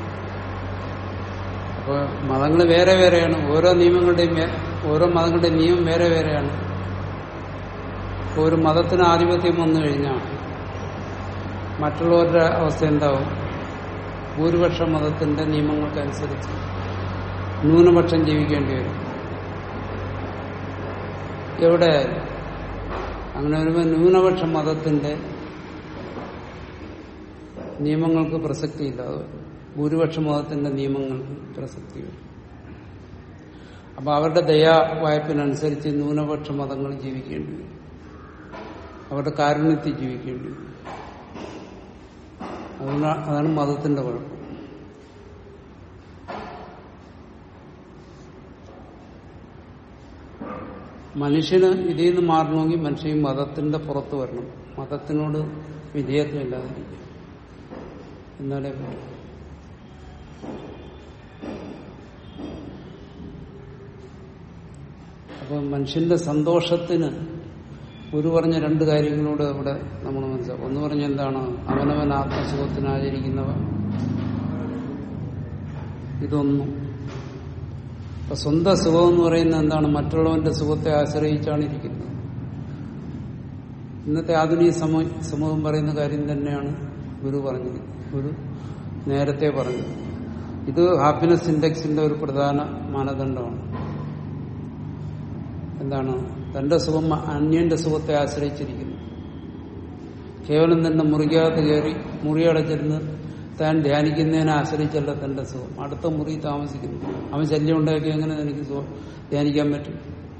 അപ്പൊ മതങ്ങൾ വേറെ വേറെയാണ് ഓരോ നിയമങ്ങളുടെയും വേ- ഓരോ മതങ്ങളുടെയും നിയമം വേറെ വേറെയാണ് ഇപ്പൊ ഒരു മതത്തിന് ആധിപത്യം വന്നു കഴിഞ്ഞാൽ മറ്റുള്ളവരുടെ അവസ്ഥ എന്താവും ഭൂരിപക്ഷ മതത്തിന്റെ നിയമങ്ങൾക്കനുസരിച്ച് ന്യൂനപക്ഷം ജീവിക്കേണ്ടി വരും എവിടെ അങ്ങനെ വരുമ്പോൾ ന്യൂനപക്ഷ മതത്തിന്റെ നിയമങ്ങൾക്ക് പ്രസക്തിയില്ലാതെ വരും. ഭൂരിപക്ഷ മതത്തിന്റെ നിയമങ്ങൾക്ക് പ്രസക്തി വരും അപ്പൊ അവരുടെ ദയാ വായ്പിനനുസരിച്ച് ന്യൂനപക്ഷ മതങ്ങൾ ജീവിക്കേണ്ടി വരും അവരുടെ കാരുണ്യത്തിൽ ജീവിക്കേണ്ടി വരും അതുകൊണ്ടാ- അതാണ് മതത്തിന്റെ കുഴപ്പം മനുഷ്യന് ഇതിൽ നിന്ന് മാറണമെങ്കിൽ മനുഷ്യൻ മതത്തിന്റെ പുറത്ത് വരണം മതത്തിനോട് വിധേയത്വമില്ലാതിരിക്കും എന്നാലേ പറ്റൂ അപ്പൊ മനുഷ്യന്റെ സന്തോഷത്തിന് ഗുരു പറഞ്ഞ രണ്ട് കാര്യങ്ങളൂടെ ഇവിടെ നമ്മൾ മനസ്സിലാക്കും ഒന്ന് പറഞ്ഞ എന്താണ് അവനവൻ ആത്മസുഖത്തിന് ആചരിക്കുന്നവ ഇതൊന്നും അപ്പൊ സ്വന്തം സുഖം എന്ന് പറയുന്നത് എന്താണ് മറ്റുള്ളവന്റെ സുഖത്തെ ആശ്രയിച്ചാണ് ഇരിക്കുന്നത് ഇന്നത്തെ ആധുനിക സമ സമൂഹം പറയുന്ന കാര്യം തന്നെയാണ് ഗുരു പറഞ്ഞത് ഗുരു നേരത്തെ പറഞ്ഞത് ഇത് ഹാപ്പിനെസ് ഇൻഡെക്സിന്റെ ഒരു പ്രധാന മാനദണ്ഡമാണ് എന്താണ് തന്റെ സുഖം അന്യന്റെ സുഖത്തെ ആശ്രയിച്ചിരിക്കുന്നു കേവലം തന്നെ മുറിക്കകത്ത് കയറി മുറിയടച്ചിരുന്ന് താൻ ധ്യാനിക്കുന്നതിനെ ആശ്രയിച്ചല്ല തന്റെ സുഖം അടുത്ത മുറി താമസിക്കുന്നു അവൻ ശല്യം ഉണ്ടാക്കി എങ്ങനെ എനിക്ക് സുഖം ധ്യാനിക്കാൻ പറ്റും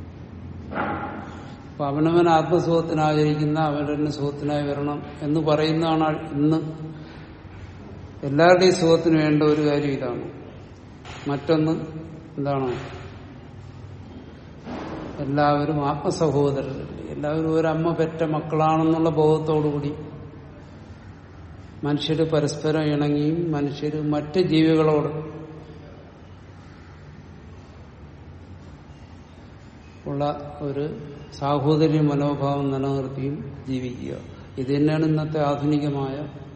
അപ്പൊ അവനവൻ ആത്മസുഖത്തിനാചരിക്കുന്ന അവരുടെ സുഖത്തിനായി വരണം എന്ന് പറയുന്നതാണ് ഇന്ന് എല്ലാവരുടെയും സുഖത്തിന് വേണ്ട ഒരു കാര്യം ഇതാണ് മറ്റൊന്ന് എന്താണ് എല്ലാവരും ആത്മസഹോദരരല്ലേ എല്ലാവരും ഒരമ്മ പെറ്റ മക്കളാണെന്നുള്ള ബോധത്തോടുകൂടി മനുഷ്യര് പരസ്പരം ഇണങ്ങിയും മനുഷ്യര് മറ്റ് ജീവികളോട് ഉള്ള ഒരു സാഹോദര്യ മനോഭാവം നിലനിർത്തിയും ജീവിക്കുക ഇത് തന്നെയാണ് ഇന്നത്തെ ആധുനികമായ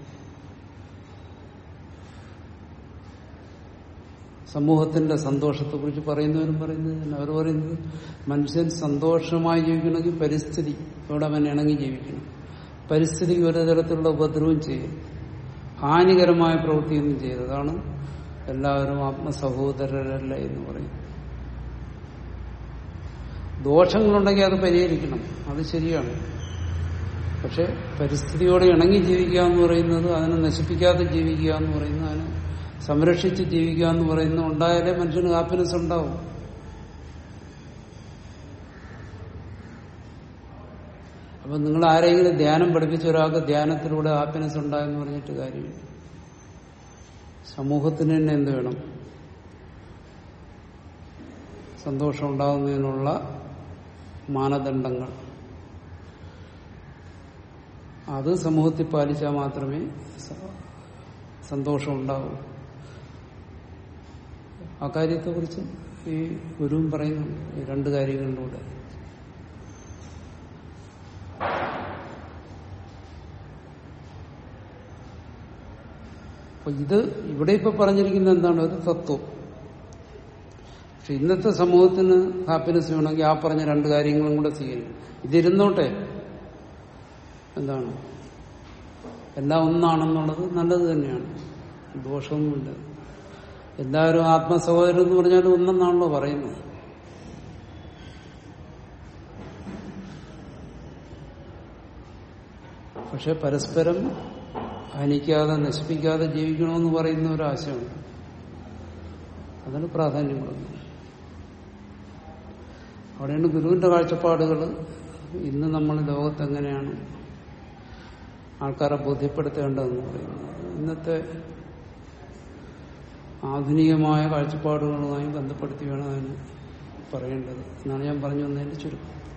സമൂഹത്തിന്റെ സന്തോഷത്തെക്കുറിച്ച് പറയുന്നവരും പറയുന്നത് തന്നെ. അവർ പറയുന്നത് മനുഷ്യൻ സന്തോഷമായി ജീവിക്കണമെങ്കിൽ പരിസ്ഥിതി ഇവിടെ അവൻ ഇണങ്ങി ജീവിക്കണം പരിസ്ഥിതിക്ക് ഒരു തരത്തിലുള്ള ഉപദ്രവം ചെയ്യും ഹാനികരമായ പ്രവൃത്തിയൊന്നും ചെയ്യരുത് അതാണ് എല്ലാവരും ആത്മസഹോദരരല്ല എന്ന് പറയും ദോഷങ്ങളുണ്ടെങ്കിൽ അത് പരിഹരിക്കണം അത് ശരിയാണ് പക്ഷെ പരിസ്ഥിതിയോട് ഇണങ്ങി ജീവിക്കുക എന്ന് പറയുന്നത് അതിനെ നശിപ്പിക്കാതെ ജീവിക്കുക എന്ന് പറയുന്നത് അതിനെ സംരക്ഷിച്ച് ജീവിക്കുക എന്ന് പറയുന്നത് ഉണ്ടായാലേ മനുഷ്യന് ഹാപ്പിനെസ് ഉണ്ടാവും അപ്പൊ നിങ്ങൾ ആരെങ്കിലും ധ്യാനം പഠിപ്പിച്ച ഒരാൾക്ക് ധ്യാനത്തിലൂടെ ഹാപ്പിനെസ് ഉണ്ടായെന്ന് പറഞ്ഞിട്ട് കാര്യമില്ല സമൂഹത്തിന് തന്നെ എന്ത് വേണം സന്തോഷം ഉണ്ടാകുന്നതിനുള്ള മാനദണ്ഡങ്ങൾ അത് സമൂഹത്തിൽ പാലിച്ചാൽ മാത്രമേ സ- സന്തോഷം ഉണ്ടാവൂ ആ കാര്യത്തെക്കുറിച്ച് ഈ ഗുരുവും പറയുന്നുണ്ട് ഈ രണ്ട് കാര്യങ്ങളിലൂടെ അപ്പൊ ഇത് ഇവിടെ ഇപ്പൊ പറഞ്ഞിരിക്കുന്നത് എന്താണ് ഒരു തത്വം പക്ഷെ ഇന്നത്തെ സമൂഹത്തിന് ഹാപ്പിനെസ് വേണമെങ്കിൽ ആ പറഞ്ഞ രണ്ട് കാര്യങ്ങളും കൂടെ സ്വീകരിക്കും ഇതിരുന്നോട്ടെ എന്താണ് എല്ലാം ഒന്നാണെന്നുള്ളത് നല്ലത് തന്നെയാണ് ദോഷമൊന്നുമില്ല എല്ലാവരും ആത്മസഹോദരം എന്ന് പറഞ്ഞാൽ ഒന്നെന്നാണല്ലോ പറയുന്നത് പക്ഷെ പരസ്പരം ഹനിക്കാതെ നശിപ്പിക്കാതെ ജീവിക്കണമെന്ന് പറയുന്ന ഒരു ആശയമുണ്ട് അതിന് പ്രാധാന്യം കൊടുക്കുന്നു അവിടെയാണ് ഗുരുവിന്റെ കാഴ്ചപ്പാടുകൾ ഇന്ന് നമ്മൾ ലോകത്ത് എങ്ങനെയാണ് ആൾക്കാരെ ബോധ്യപ്പെടുത്തേണ്ടതെന്ന് പറയുന്നത് ഇന്നത്തെ ആധുനികമായ കാഴ്ചപ്പാടുകളുമായി ബന്ധപ്പെടുത്തി വേണം അതിന് പറയേണ്ടത് എന്നാണ് ഞാൻ പറഞ്ഞു വന്നതിന്റെ ചുരുക്കം